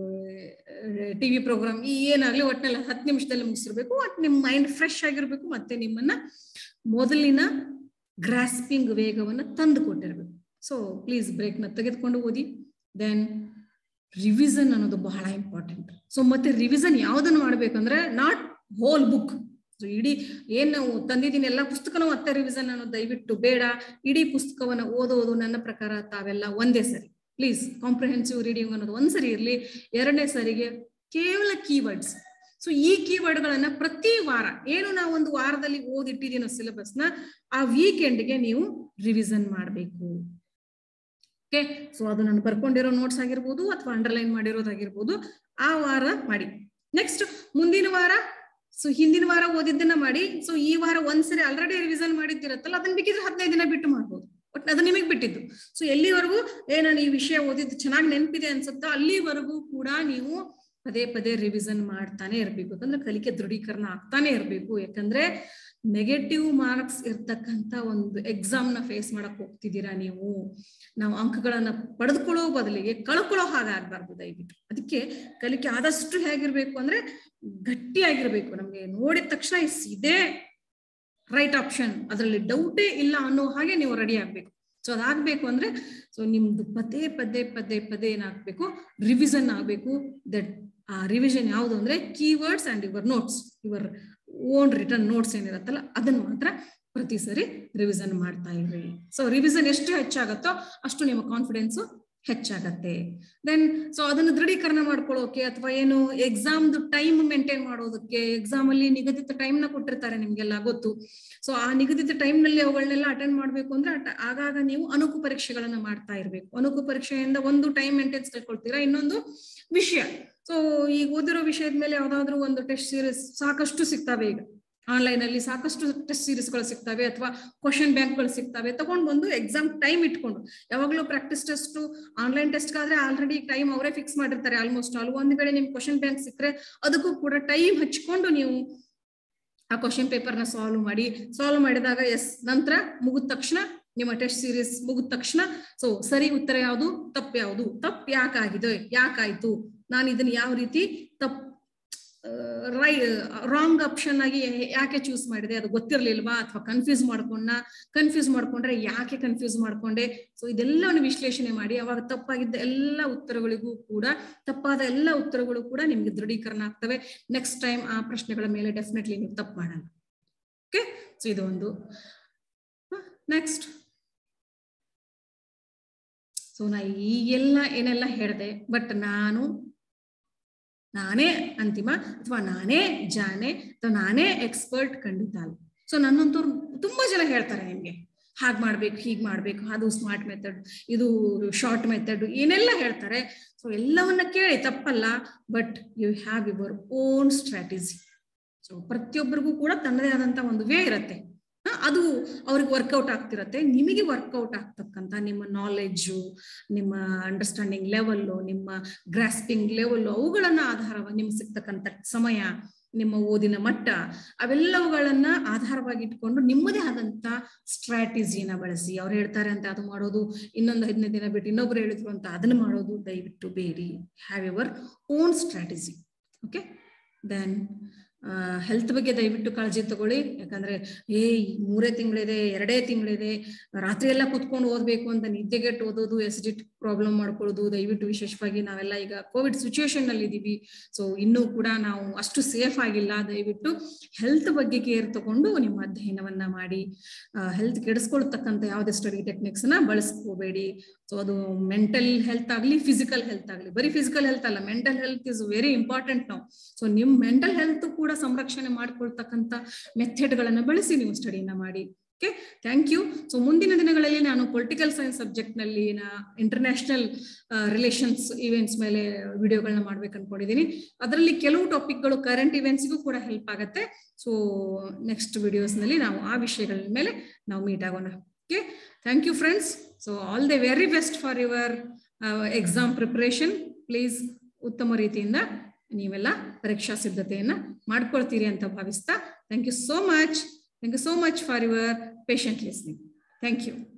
ಟಿವಿ ಪ್ರೋಗ್ರಾಮ್ ಈ ಏನಾಗ್ಲಿ ಒಟ್ಟಿನಲ್ಲಿ ಹತ್ತು ನಿಮಿಷದಲ್ಲಿ ಮುಗಿಸಿರ್ಬೇಕು ಒಟ್ ನಿಮ್ ಮೈಂಡ್ ಫ್ರೆಶ್ ಆಗಿರ್ಬೇಕು ಮತ್ತೆ ನಿಮ್ಮನ್ನ ಮೊದಲಿನ ಗ್ರಾಸ್ಪಿಂಗ್ ವೇಗವನ್ನ ತಂದು ಕೊಟ್ಟಿರ್ಬೇಕು ಸೊ ಪ್ಲೀಸ್ ಬ್ರೇಕ್ನ ತೆಗೆದುಕೊಂಡು ಓದಿ ದೆನ್ ರಿವಿಸನ್ ಅನ್ನೋದು ಬಹಳ ಇಂಪಾರ್ಟೆಂಟ್ ಸೊ ಮತ್ತೆ ರಿವಿಸನ್ ಯಾವ್ದನ್ನು ಮಾಡ್ಬೇಕಂದ್ರೆ ನಾಟ್ ಹೋಲ್ ಬುಕ್ ಸೊ ಇಡೀ ಏನ್ ನಾವು ತಂದಿದ್ದೀನಿ ಎಲ್ಲ ಪುಸ್ತಕನೂ ಮತ್ತೆ ರಿವಿಸನ್ ಅನ್ನೋದು ದಯವಿಟ್ಟು ಬೇಡ ಇಡೀ ಪುಸ್ತಕವನ್ನ ಓದೋದು ನನ್ನ ಪ್ರಕಾರ ತಾವೆಲ್ಲ ಒಂದೇ ಸರಿ ಪ್ಲೀಸ್ ಕಾಂಪ್ರಿಹೆನ್ಸಿವ್ ರೀಡಿಂಗ್ ಅನ್ನೋದು ಒಂದ್ಸರಿ ಇರಲಿ ಎರಡನೇ ಸರಿಗೆ ಕೇವಲ ಕೀವರ್ಡ್ಸ್ ಸೊ ಈ ಕೀವರ್ಡ್ಗಳನ್ನ ಪ್ರತಿ ವಾರ ಏನು ನಾವು ಒಂದು ವಾರದಲ್ಲಿ ಓದಿಟ್ಟಿದ್ದೀನೋ ಸಿಲೆಬಸ್ನ ಆ ವೀಕೆಂಡ್ಗೆ ನೀವು ರಿವಿಸನ್ ಮಾಡಬೇಕು ಓಕೆ ಸೊ ಅದು ನಾನು ಬರ್ಕೊಂಡಿರೋ ನೋಟ್ಸ್ ಆಗಿರ್ಬೋದು ಅಥವಾ ಅಂಡರ್ಲೈನ್ ಮಾಡಿರೋದಾಗಿರ್ಬೋದು ಆ ವಾರ ಮಾಡಿ ನೆಕ್ಸ್ಟ್ ಮುಂದಿನ ವಾರ ಸೊ ಹಿಂದಿನ ವಾರ ಓದಿದ್ದನ್ನ ಮಾಡಿ ಸೊ ಈ ವಾರ ಒಂದ್ಸರಿ ಆಲ್ರೆಡಿ ರಿವಿಸನ್ ಮಾಡಿದ್ದಿರತ್ತಲ್ಲ ಅದನ್ನ ಬೇಕಿದ್ರೆ ಹದಿನೈದು ದಿನ ಬಿಟ್ಟು ಮಾಡ್ಬೋದು ಬಟ್ ಅದು ನಿಮಗೆ ಬಿಟ್ಟಿದ್ದು ಸೊ ಎಲ್ಲಿವರೆಗೂ ಏ ನಾನು ಈ ವಿಷಯ ಓದಿದ್ದು ಚೆನ್ನಾಗಿ ನೆನಪಿದೆ ಅನ್ಸುತ್ತೋ ಅಲ್ಲಿವರೆಗೂ ಕೂಡ ನೀವು ಪದೇ ಪದೇ ರಿವಿಸನ್ ಮಾಡ್ತಾನೆ ಇರ್ಬೇಕು ಯಾಕಂದ್ರೆ ಕಲಿಕೆ ದೃಢೀಕರಣ ಆಗ್ತಾನೆ ಇರ್ಬೇಕು ಯಾಕಂದ್ರೆ ನೆಗೆಟಿವ್ ಮಾರ್ಕ್ಸ್ ಇರ್ತಕ್ಕಂಥ ಒಂದು ಎಕ್ಸಾಮ್ ನ ಫೇಸ್ ಮಾಡಕ್ ಹೋಗ್ತಿದ್ದೀರಾ ನೀವು ನಾವು ಅಂಕಗಳನ್ನ ಪಡೆದುಕೊಳ್ಳೋ ಬದಲಿಗೆ ಕಳ್ಕೊಳ್ಳೋ ಹಾಗಾಗ್ಬಾರ್ದು ದಯವಿಟ್ಟು ಅದಕ್ಕೆ ಕಲಿಕೆ ಆದಷ್ಟು ಹೇಗಿರ್ಬೇಕು ಅಂದ್ರೆ ಗಟ್ಟಿಯಾಗಿರ್ಬೇಕು ನಮ್ಗೆ ನೋಡಿದ ತಕ್ಷಣ ಇಸ್ ಇದೇ ರೈಟ್ ಆಪ್ಷನ್ ಅದರಲ್ಲಿ ಡೌಟೇ ಇಲ್ಲ ಅನ್ನೋ ಹಾಗೆ ನೀವು ರೆಡಿ ಆಗ್ಬೇಕು ಸೊ ಅದಾಗ್ಬೇಕು ಅಂದ್ರೆ ಸೊ ನಿಮ್ದು ಪದೇ ಪದೇ ಪದೇ ಪದೇ ಏನಾಗ್ಬೇಕು ರಿವಿಷನ್ ಆಗ್ಬೇಕು ದಟ್ ಆ ರಿವಿಷನ್ ಯಾವುದು ಅಂದ್ರೆ keywords and your notes your own written notes ಏನಿರತ್ತಲ್ಲ ಅದನ್ನ ಮಾತ್ರ ಪ್ರತಿ ಸರಿ ರಿವಿಷನ್ ಮಾಡ್ತಾ ಇರ್ರಿ ಸೊ ರಿವಿಷನ್ ಎಷ್ಟು ಹೆಚ್ಚಾಗತ್ತೋ ಅಷ್ಟು ನಿಮ್ಮ ಕಾನ್ಫಿಡೆನ್ಸ್ ಹೆಚ್ಚಾಗತ್ತೆ ದೆನ್ ಸೊ ಅದನ್ನು ದೃಢೀಕರಣ ಮಾಡ್ಕೊಳ್ಳೋಕೆ ಅಥವಾ ಏನು ಎಕ್ಸಾಮ್ದು ಟೈಮ್ ಮೇಂಟೈನ್ ಮಾಡೋದಕ್ಕೆ ಎಕ್ಸಾಮ್ ಅಲ್ಲಿ ನಿಗದಿತ ಟೈಮ್ ನ ಕೊಟ್ಟಿರ್ತಾರೆ ನಿಮ್ಗೆಲ್ಲ ಗೊತ್ತು ಸೊ ಆ ನಿಗದಿತ ಟೈಮ್ ನಲ್ಲಿ ಅವುಗಳನ್ನೆಲ್ಲ ಅಟೆಂಡ್ ಮಾಡ್ಬೇಕು ಅಂದ್ರೆ ಆಗಾಗ ನೀವು ಅನುಕು ಪರೀಕ್ಷೆಗಳನ್ನ ಮಾಡ್ತಾ ಇರ್ಬೇಕು ಅನುಕು ಪರೀಕ್ಷೆಯಿಂದ ಒಂದು ಟೈಮ್ ಮೇಂಟೈನ್ಸ್ ಕಳ್ಕೊಳ್ತೀರಾ ಇನ್ನೊಂದು ವಿಷಯ ಸೊ ಈಗ ಓದಿರೋ ವಿಷಯದ ಮೇಲೆ ಯಾವ್ದಾದ್ರು ಒಂದು ಟೆಸ್ಟ್ ಸೀರೀಸ್ ಸಾಕಷ್ಟು ಸಿಗ್ತವೆ ಈಗ ಆನ್ಲೈನ್ ಅಲ್ಲಿ ಸಾಕಷ್ಟು ಟೆಸ್ಟ್ ಸೀರೀಸ್ಗಳು ಸಿಗ್ತವೆ ಅಥವಾ ಕ್ವಶನ್ ಬ್ಯಾಂಕ್ಗಳು ಸಿಗ್ತವೆ ತಗೊಂಡ್ ಬಂದು ಎಕ್ಸಾಮ್ ಟೈಮ್ ಇಟ್ಕೊಂಡು ಯಾವಾಗಲೂ ಪ್ರಾಕ್ಟೀಸ್ ಟೆಸ್ಟ್ ಆನ್ಲೈನ್ ಟೆಸ್ಟ್ ಆದ್ರೆ ಆಲ್ರೆಡಿ ಟೈಮ್ ಅವರೇ ಫಿಕ್ಸ್ ಮಾಡಿರ್ತಾರೆ ಆಲ್ಮೋಸ್ಟ್ ಆಲ್ ಒಂದ್ ಕಡೆ ನಿಮ್ ಕ್ವಶನ್ ಬ್ಯಾಂಕ್ ಸಿಕ್ಕರೆ ಅದಕ್ಕೂ ಕೂಡ ಟೈಮ್ ಹಚ್ಕೊಂಡು ನೀವು ಆ ಕ್ವಶನ್ ಪೇಪರ್ನ ಸಾಲ್ವ್ ಮಾಡಿ ಸಾಲ್ವ್ ಮಾಡಿದಾಗ ಎಸ್ ನಂತರ ಮುಗಿದ ತಕ್ಷಣ ನಿಮ್ಮ ಟೆಸ್ಟ್ ಸೀರೀಸ್ ಮುಗಿದ ತಕ್ಷಣ ಸೊ ಸರಿ ಉತ್ತರ ಯಾವುದು ತಪ್ಪು ಯಾವುದು ತಪ್ಪು ಯಾಕಾಗಿದೆ ಯಾಕಾಯ್ತು ನಾನು ಇದನ್ನ ಯಾವ ರೀತಿ ತಪ್ಪು ರೈ ರಾಂಗ್ ಆಪ್ಷನ್ ಆಗಿ ಯಾಕೆ ಚೂಸ್ ಮಾಡಿದೆ ಅದು ಗೊತ್ತಿರ್ಲಿಲ್ವಾ ಅಥವಾ ಕನ್ಫ್ಯೂಸ್ ಮಾಡ್ಕೊಂಡ ಕನ್ಫ್ಯೂಸ್ ಮಾಡ್ಕೊಂಡ್ರೆ ಯಾಕೆ ಕನ್ಫ್ಯೂಸ್ ಮಾಡ್ಕೊಂಡೆ ಸೊ ಇದೆಲ್ಲವನ್ನು ವಿಶ್ಲೇಷಣೆ ಮಾಡಿ ಅವಾಗ ತಪ್ಪಾಗಿದ್ದ ಎಲ್ಲ ಉತ್ತರಗಳಿಗೂ ಕೂಡ ತಪ್ಪಾದ ಎಲ್ಲ ಉತ್ತರಗಳು ಕೂಡ ನಿಮ್ಗೆ ದೃಢೀಕರಣ ಆಗ್ತವೆ ನೆಕ್ಸ್ಟ್ ಟೈಮ್ ಆ ಪ್ರಶ್ನೆಗಳ ಮೇಲೆ ಡೆಫಿನೆಟ್ಲಿ ನೀವು ತಪ್ಪು ಮಾಡಲ್ಲ ಓಕೆ ಸೊ ಇದು ಒಂದು ನೆಕ್ಸ್ಟ್ ಸೊ ನಾ ಈಗೆಲ್ಲ ಏನೆಲ್ಲ ಹೇಳಿದೆ ಬಟ್ ನಾನು ನಾನೇ ಅಂತಿಮ ಅಥವಾ ನಾನೇ ಜಾನೆ ಅಥವಾ ನಾನೇ ಎಕ್ಸ್ಪರ್ಟ್ ಖಂಡಿತ ಅಲ್ಲ ಸೊ ನನ್ನಂತವ್ರು ತುಂಬಾ ಜನ ಹೇಳ್ತಾರೆ ನಿಮ್ಗೆ ಹಾಗ್ ಮಾಡ್ಬೇಕು ಹೀಗ್ ಮಾಡ್ಬೇಕು ಅದು ಸ್ಮಾರ್ಟ್ ಮೆಥಡ್ ಇದು ಶಾರ್ಟ್ ಮೆಥಡ್ ಏನೆಲ್ಲ ಹೇಳ್ತಾರೆ ಸೊ ಎಲ್ಲವನ್ನ ಕೇಳಿ ತಪ್ಪಲ್ಲ but you have your own strategy so ಪ್ರತಿಯೊಬ್ಬರಿಗೂ ಕೂಡ ತನ್ನದೇ ಆದಂತ ಒಂದು ವೇ ಇರತ್ತೆ ಅದು ಅವ್ರಿಗೆ ವರ್ಕೌಟ್ ಆಗ್ತಿರತ್ತೆ ನಿಮಗೆ ವರ್ಕೌಟ್ ಆಗ್ತಕ್ಕಂಥ ನಿಮ್ಮ ನಾಲೆಡ್ಜು ನಿಮ್ಮ ಅಂಡರ್ಸ್ಟ್ಯಾಂಡಿಂಗ್ ಲೆವೆಲ್ಲು ನಿಮ್ಮ ಗ್ರಾಸ್ಪಿಂಗ್ ಲೆವೆಲ್ಲು ಅವುಗಳನ್ನ ಆಧಾರವಾಗಿ ನಿಮ್ಗೆ ಸಿಗ್ತಕ್ಕಂಥ ಸಮಯ ನಿಮ್ಮ ಓದಿನ ಮಟ್ಟ ಅವೆಲ್ಲವುಗಳನ್ನ ಆಧಾರವಾಗಿ ಇಟ್ಕೊಂಡು ನಿಮ್ಮದೇ ಆದಂತ ಸ್ಟ್ರಾಟಜಿನ ಬಳಸಿ ಅವ್ರು ಹೇಳ್ತಾರೆ ಅಂತ ಅದು ಮಾಡೋದು ಇನ್ನೊಂದು ಹದಿನೈದು ದಿನ ಬಿಟ್ಟು ಇನ್ನೊಬ್ರು ಹೇಳಿದ್ರು ಅಂತ ಅದನ್ನ ಮಾಡೋದು ದಯವಿಟ್ಟು ಬೇಡಿ have your own strategy okay then health ಬಗ್ಗೆ ದಯವಿಟ್ಟು ಕಾಳಜಿ ತಗೊಳ್ಳಿ ಯಾಕಂದ್ರೆ ಏ ಮೂರೇ ತಿಂಗಳಿದೆ ಎರಡೇ ತಿಂಗಳಿದೆ ರಾತ್ರಿ ಎಲ್ಲ ಕುತ್ಕೊಂಡು ಓದ್ಬೇಕು ಅಂತ ನಿದ್ದೆಗೆಟ್ಟು ಓದೋದು ಎಸಿಡಿಟಿ ಪ್ರಾಬ್ಲಮ್ ಮಾಡ್ಕೊಳ್ಳೋದು ದಯವಿಟ್ಟು ವಿಶೇಷವಾಗಿ ನಾವೆಲ್ಲ ಈಗ ಕೋವಿಡ್ ಸಿಚುವೇಶನ್ ನಲ್ಲಿ ಇದೀವಿ ಸೊ ಇನ್ನೂ ಕೂಡ ನಾವು ಅಷ್ಟು ಸೇಫ್ ಆಗಿಲ್ಲ ದಯವಿಟ್ಟು ಹೆಲ್ತ್ ಬಗ್ಗೆ ಕೇರ್ ತಗೊಂಡು ನಿಮ್ಮ ಅಧ್ಯಯನವನ್ನ ಮಾಡಿ ಹೆಲ್ತ್ ಕೆಡಿಸ್ಕೊಳ್ತಕ್ಕಂಥ ಯಾವುದೇ ಸ್ಟಡಿ ಟೆಕ್ನಿಕ್ಸ್ ನ ಬಳಸ್ಕೋಬೇಡಿ ಸೊ ಅದು ಮೆಂಟಲ್ ಹೆಲ್ತ್ ಆಗಲಿ ಫಿಸಿಕಲ್ ಹೆಲ್ತ್ ಆಗಲಿ ಬರೀ ಫಿಸಿಕಲ್ ಹೆಲ್ತ್ ಅಲ್ಲ mental health is very important ನಾವು ಸೊ ನಿಮ್ ಮೆಂಟಲ್ ಹೆಲ್ತ್ ಕೂಡ ಸಂರಕ್ಷಣೆ ಮಾಡ್ಕೊಳ್ತಕ್ಕಂಥ ಮೆಥಡ್ಗಳನ್ನ ಬಳಸಿ ನೀವು ಸ್ಟಡಿನ ಮಾಡಿ ಓಕೆ ಥ್ಯಾಂಕ್ ಯು ಸೊ ಮುಂದಿನ ದಿನಗಳಲ್ಲಿ ನಾನು ಪೊಲಿಟಿಕಲ್ ಸೈನ್ಸ್ ಸಬ್ಜೆಕ್ಟ್ ನಲ್ಲಿ ನಾ ಇಂಟರ್ನ್ಯಾಷನಲ್ ರಿಲೇಷನ್ಸ್ ಇವೆಂಟ್ಸ್ ಮೇಲೆ ವಿಡಿಯೋಗಳನ್ನ ಮಾಡ್ಬೇಕು ಅನ್ಕೊಂಡಿದ್ದೀನಿ ಅದರಲ್ಲಿ ಕೆಲವು ಟಾಪಿಕ್ಗಳು ಕರೆಂಟ್ ಇವೆಂಟ್ಸ್ಗೂ ಕೂಡ ಹೆಲ್ಪ್ ಆಗುತ್ತೆ ಸೊ ನೆಕ್ಸ್ಟ್ ವಿಡಿಯೋಸ್ ನಲ್ಲಿ ನಾವು ಆ ವಿಷಯಗಳ ಮೇಲೆ ನಾವು ಮೀಟ್ ಆಗೋಣ okay thank you friends so all the very best for your exam preparation please ಉತ್ತಮ ರೀತಿಯಿಂದ ನೀವೆಲ್ಲ ಪರೀಕ್ಷಾ ಸಿದ್ಧತೆಯನ್ನ ಮಾಡ್ಕೊಳ್ತೀರಿ ಅಂತ ಭಾವಿಸ್ತಾ thank you so much thank you so much for your patient listening thank you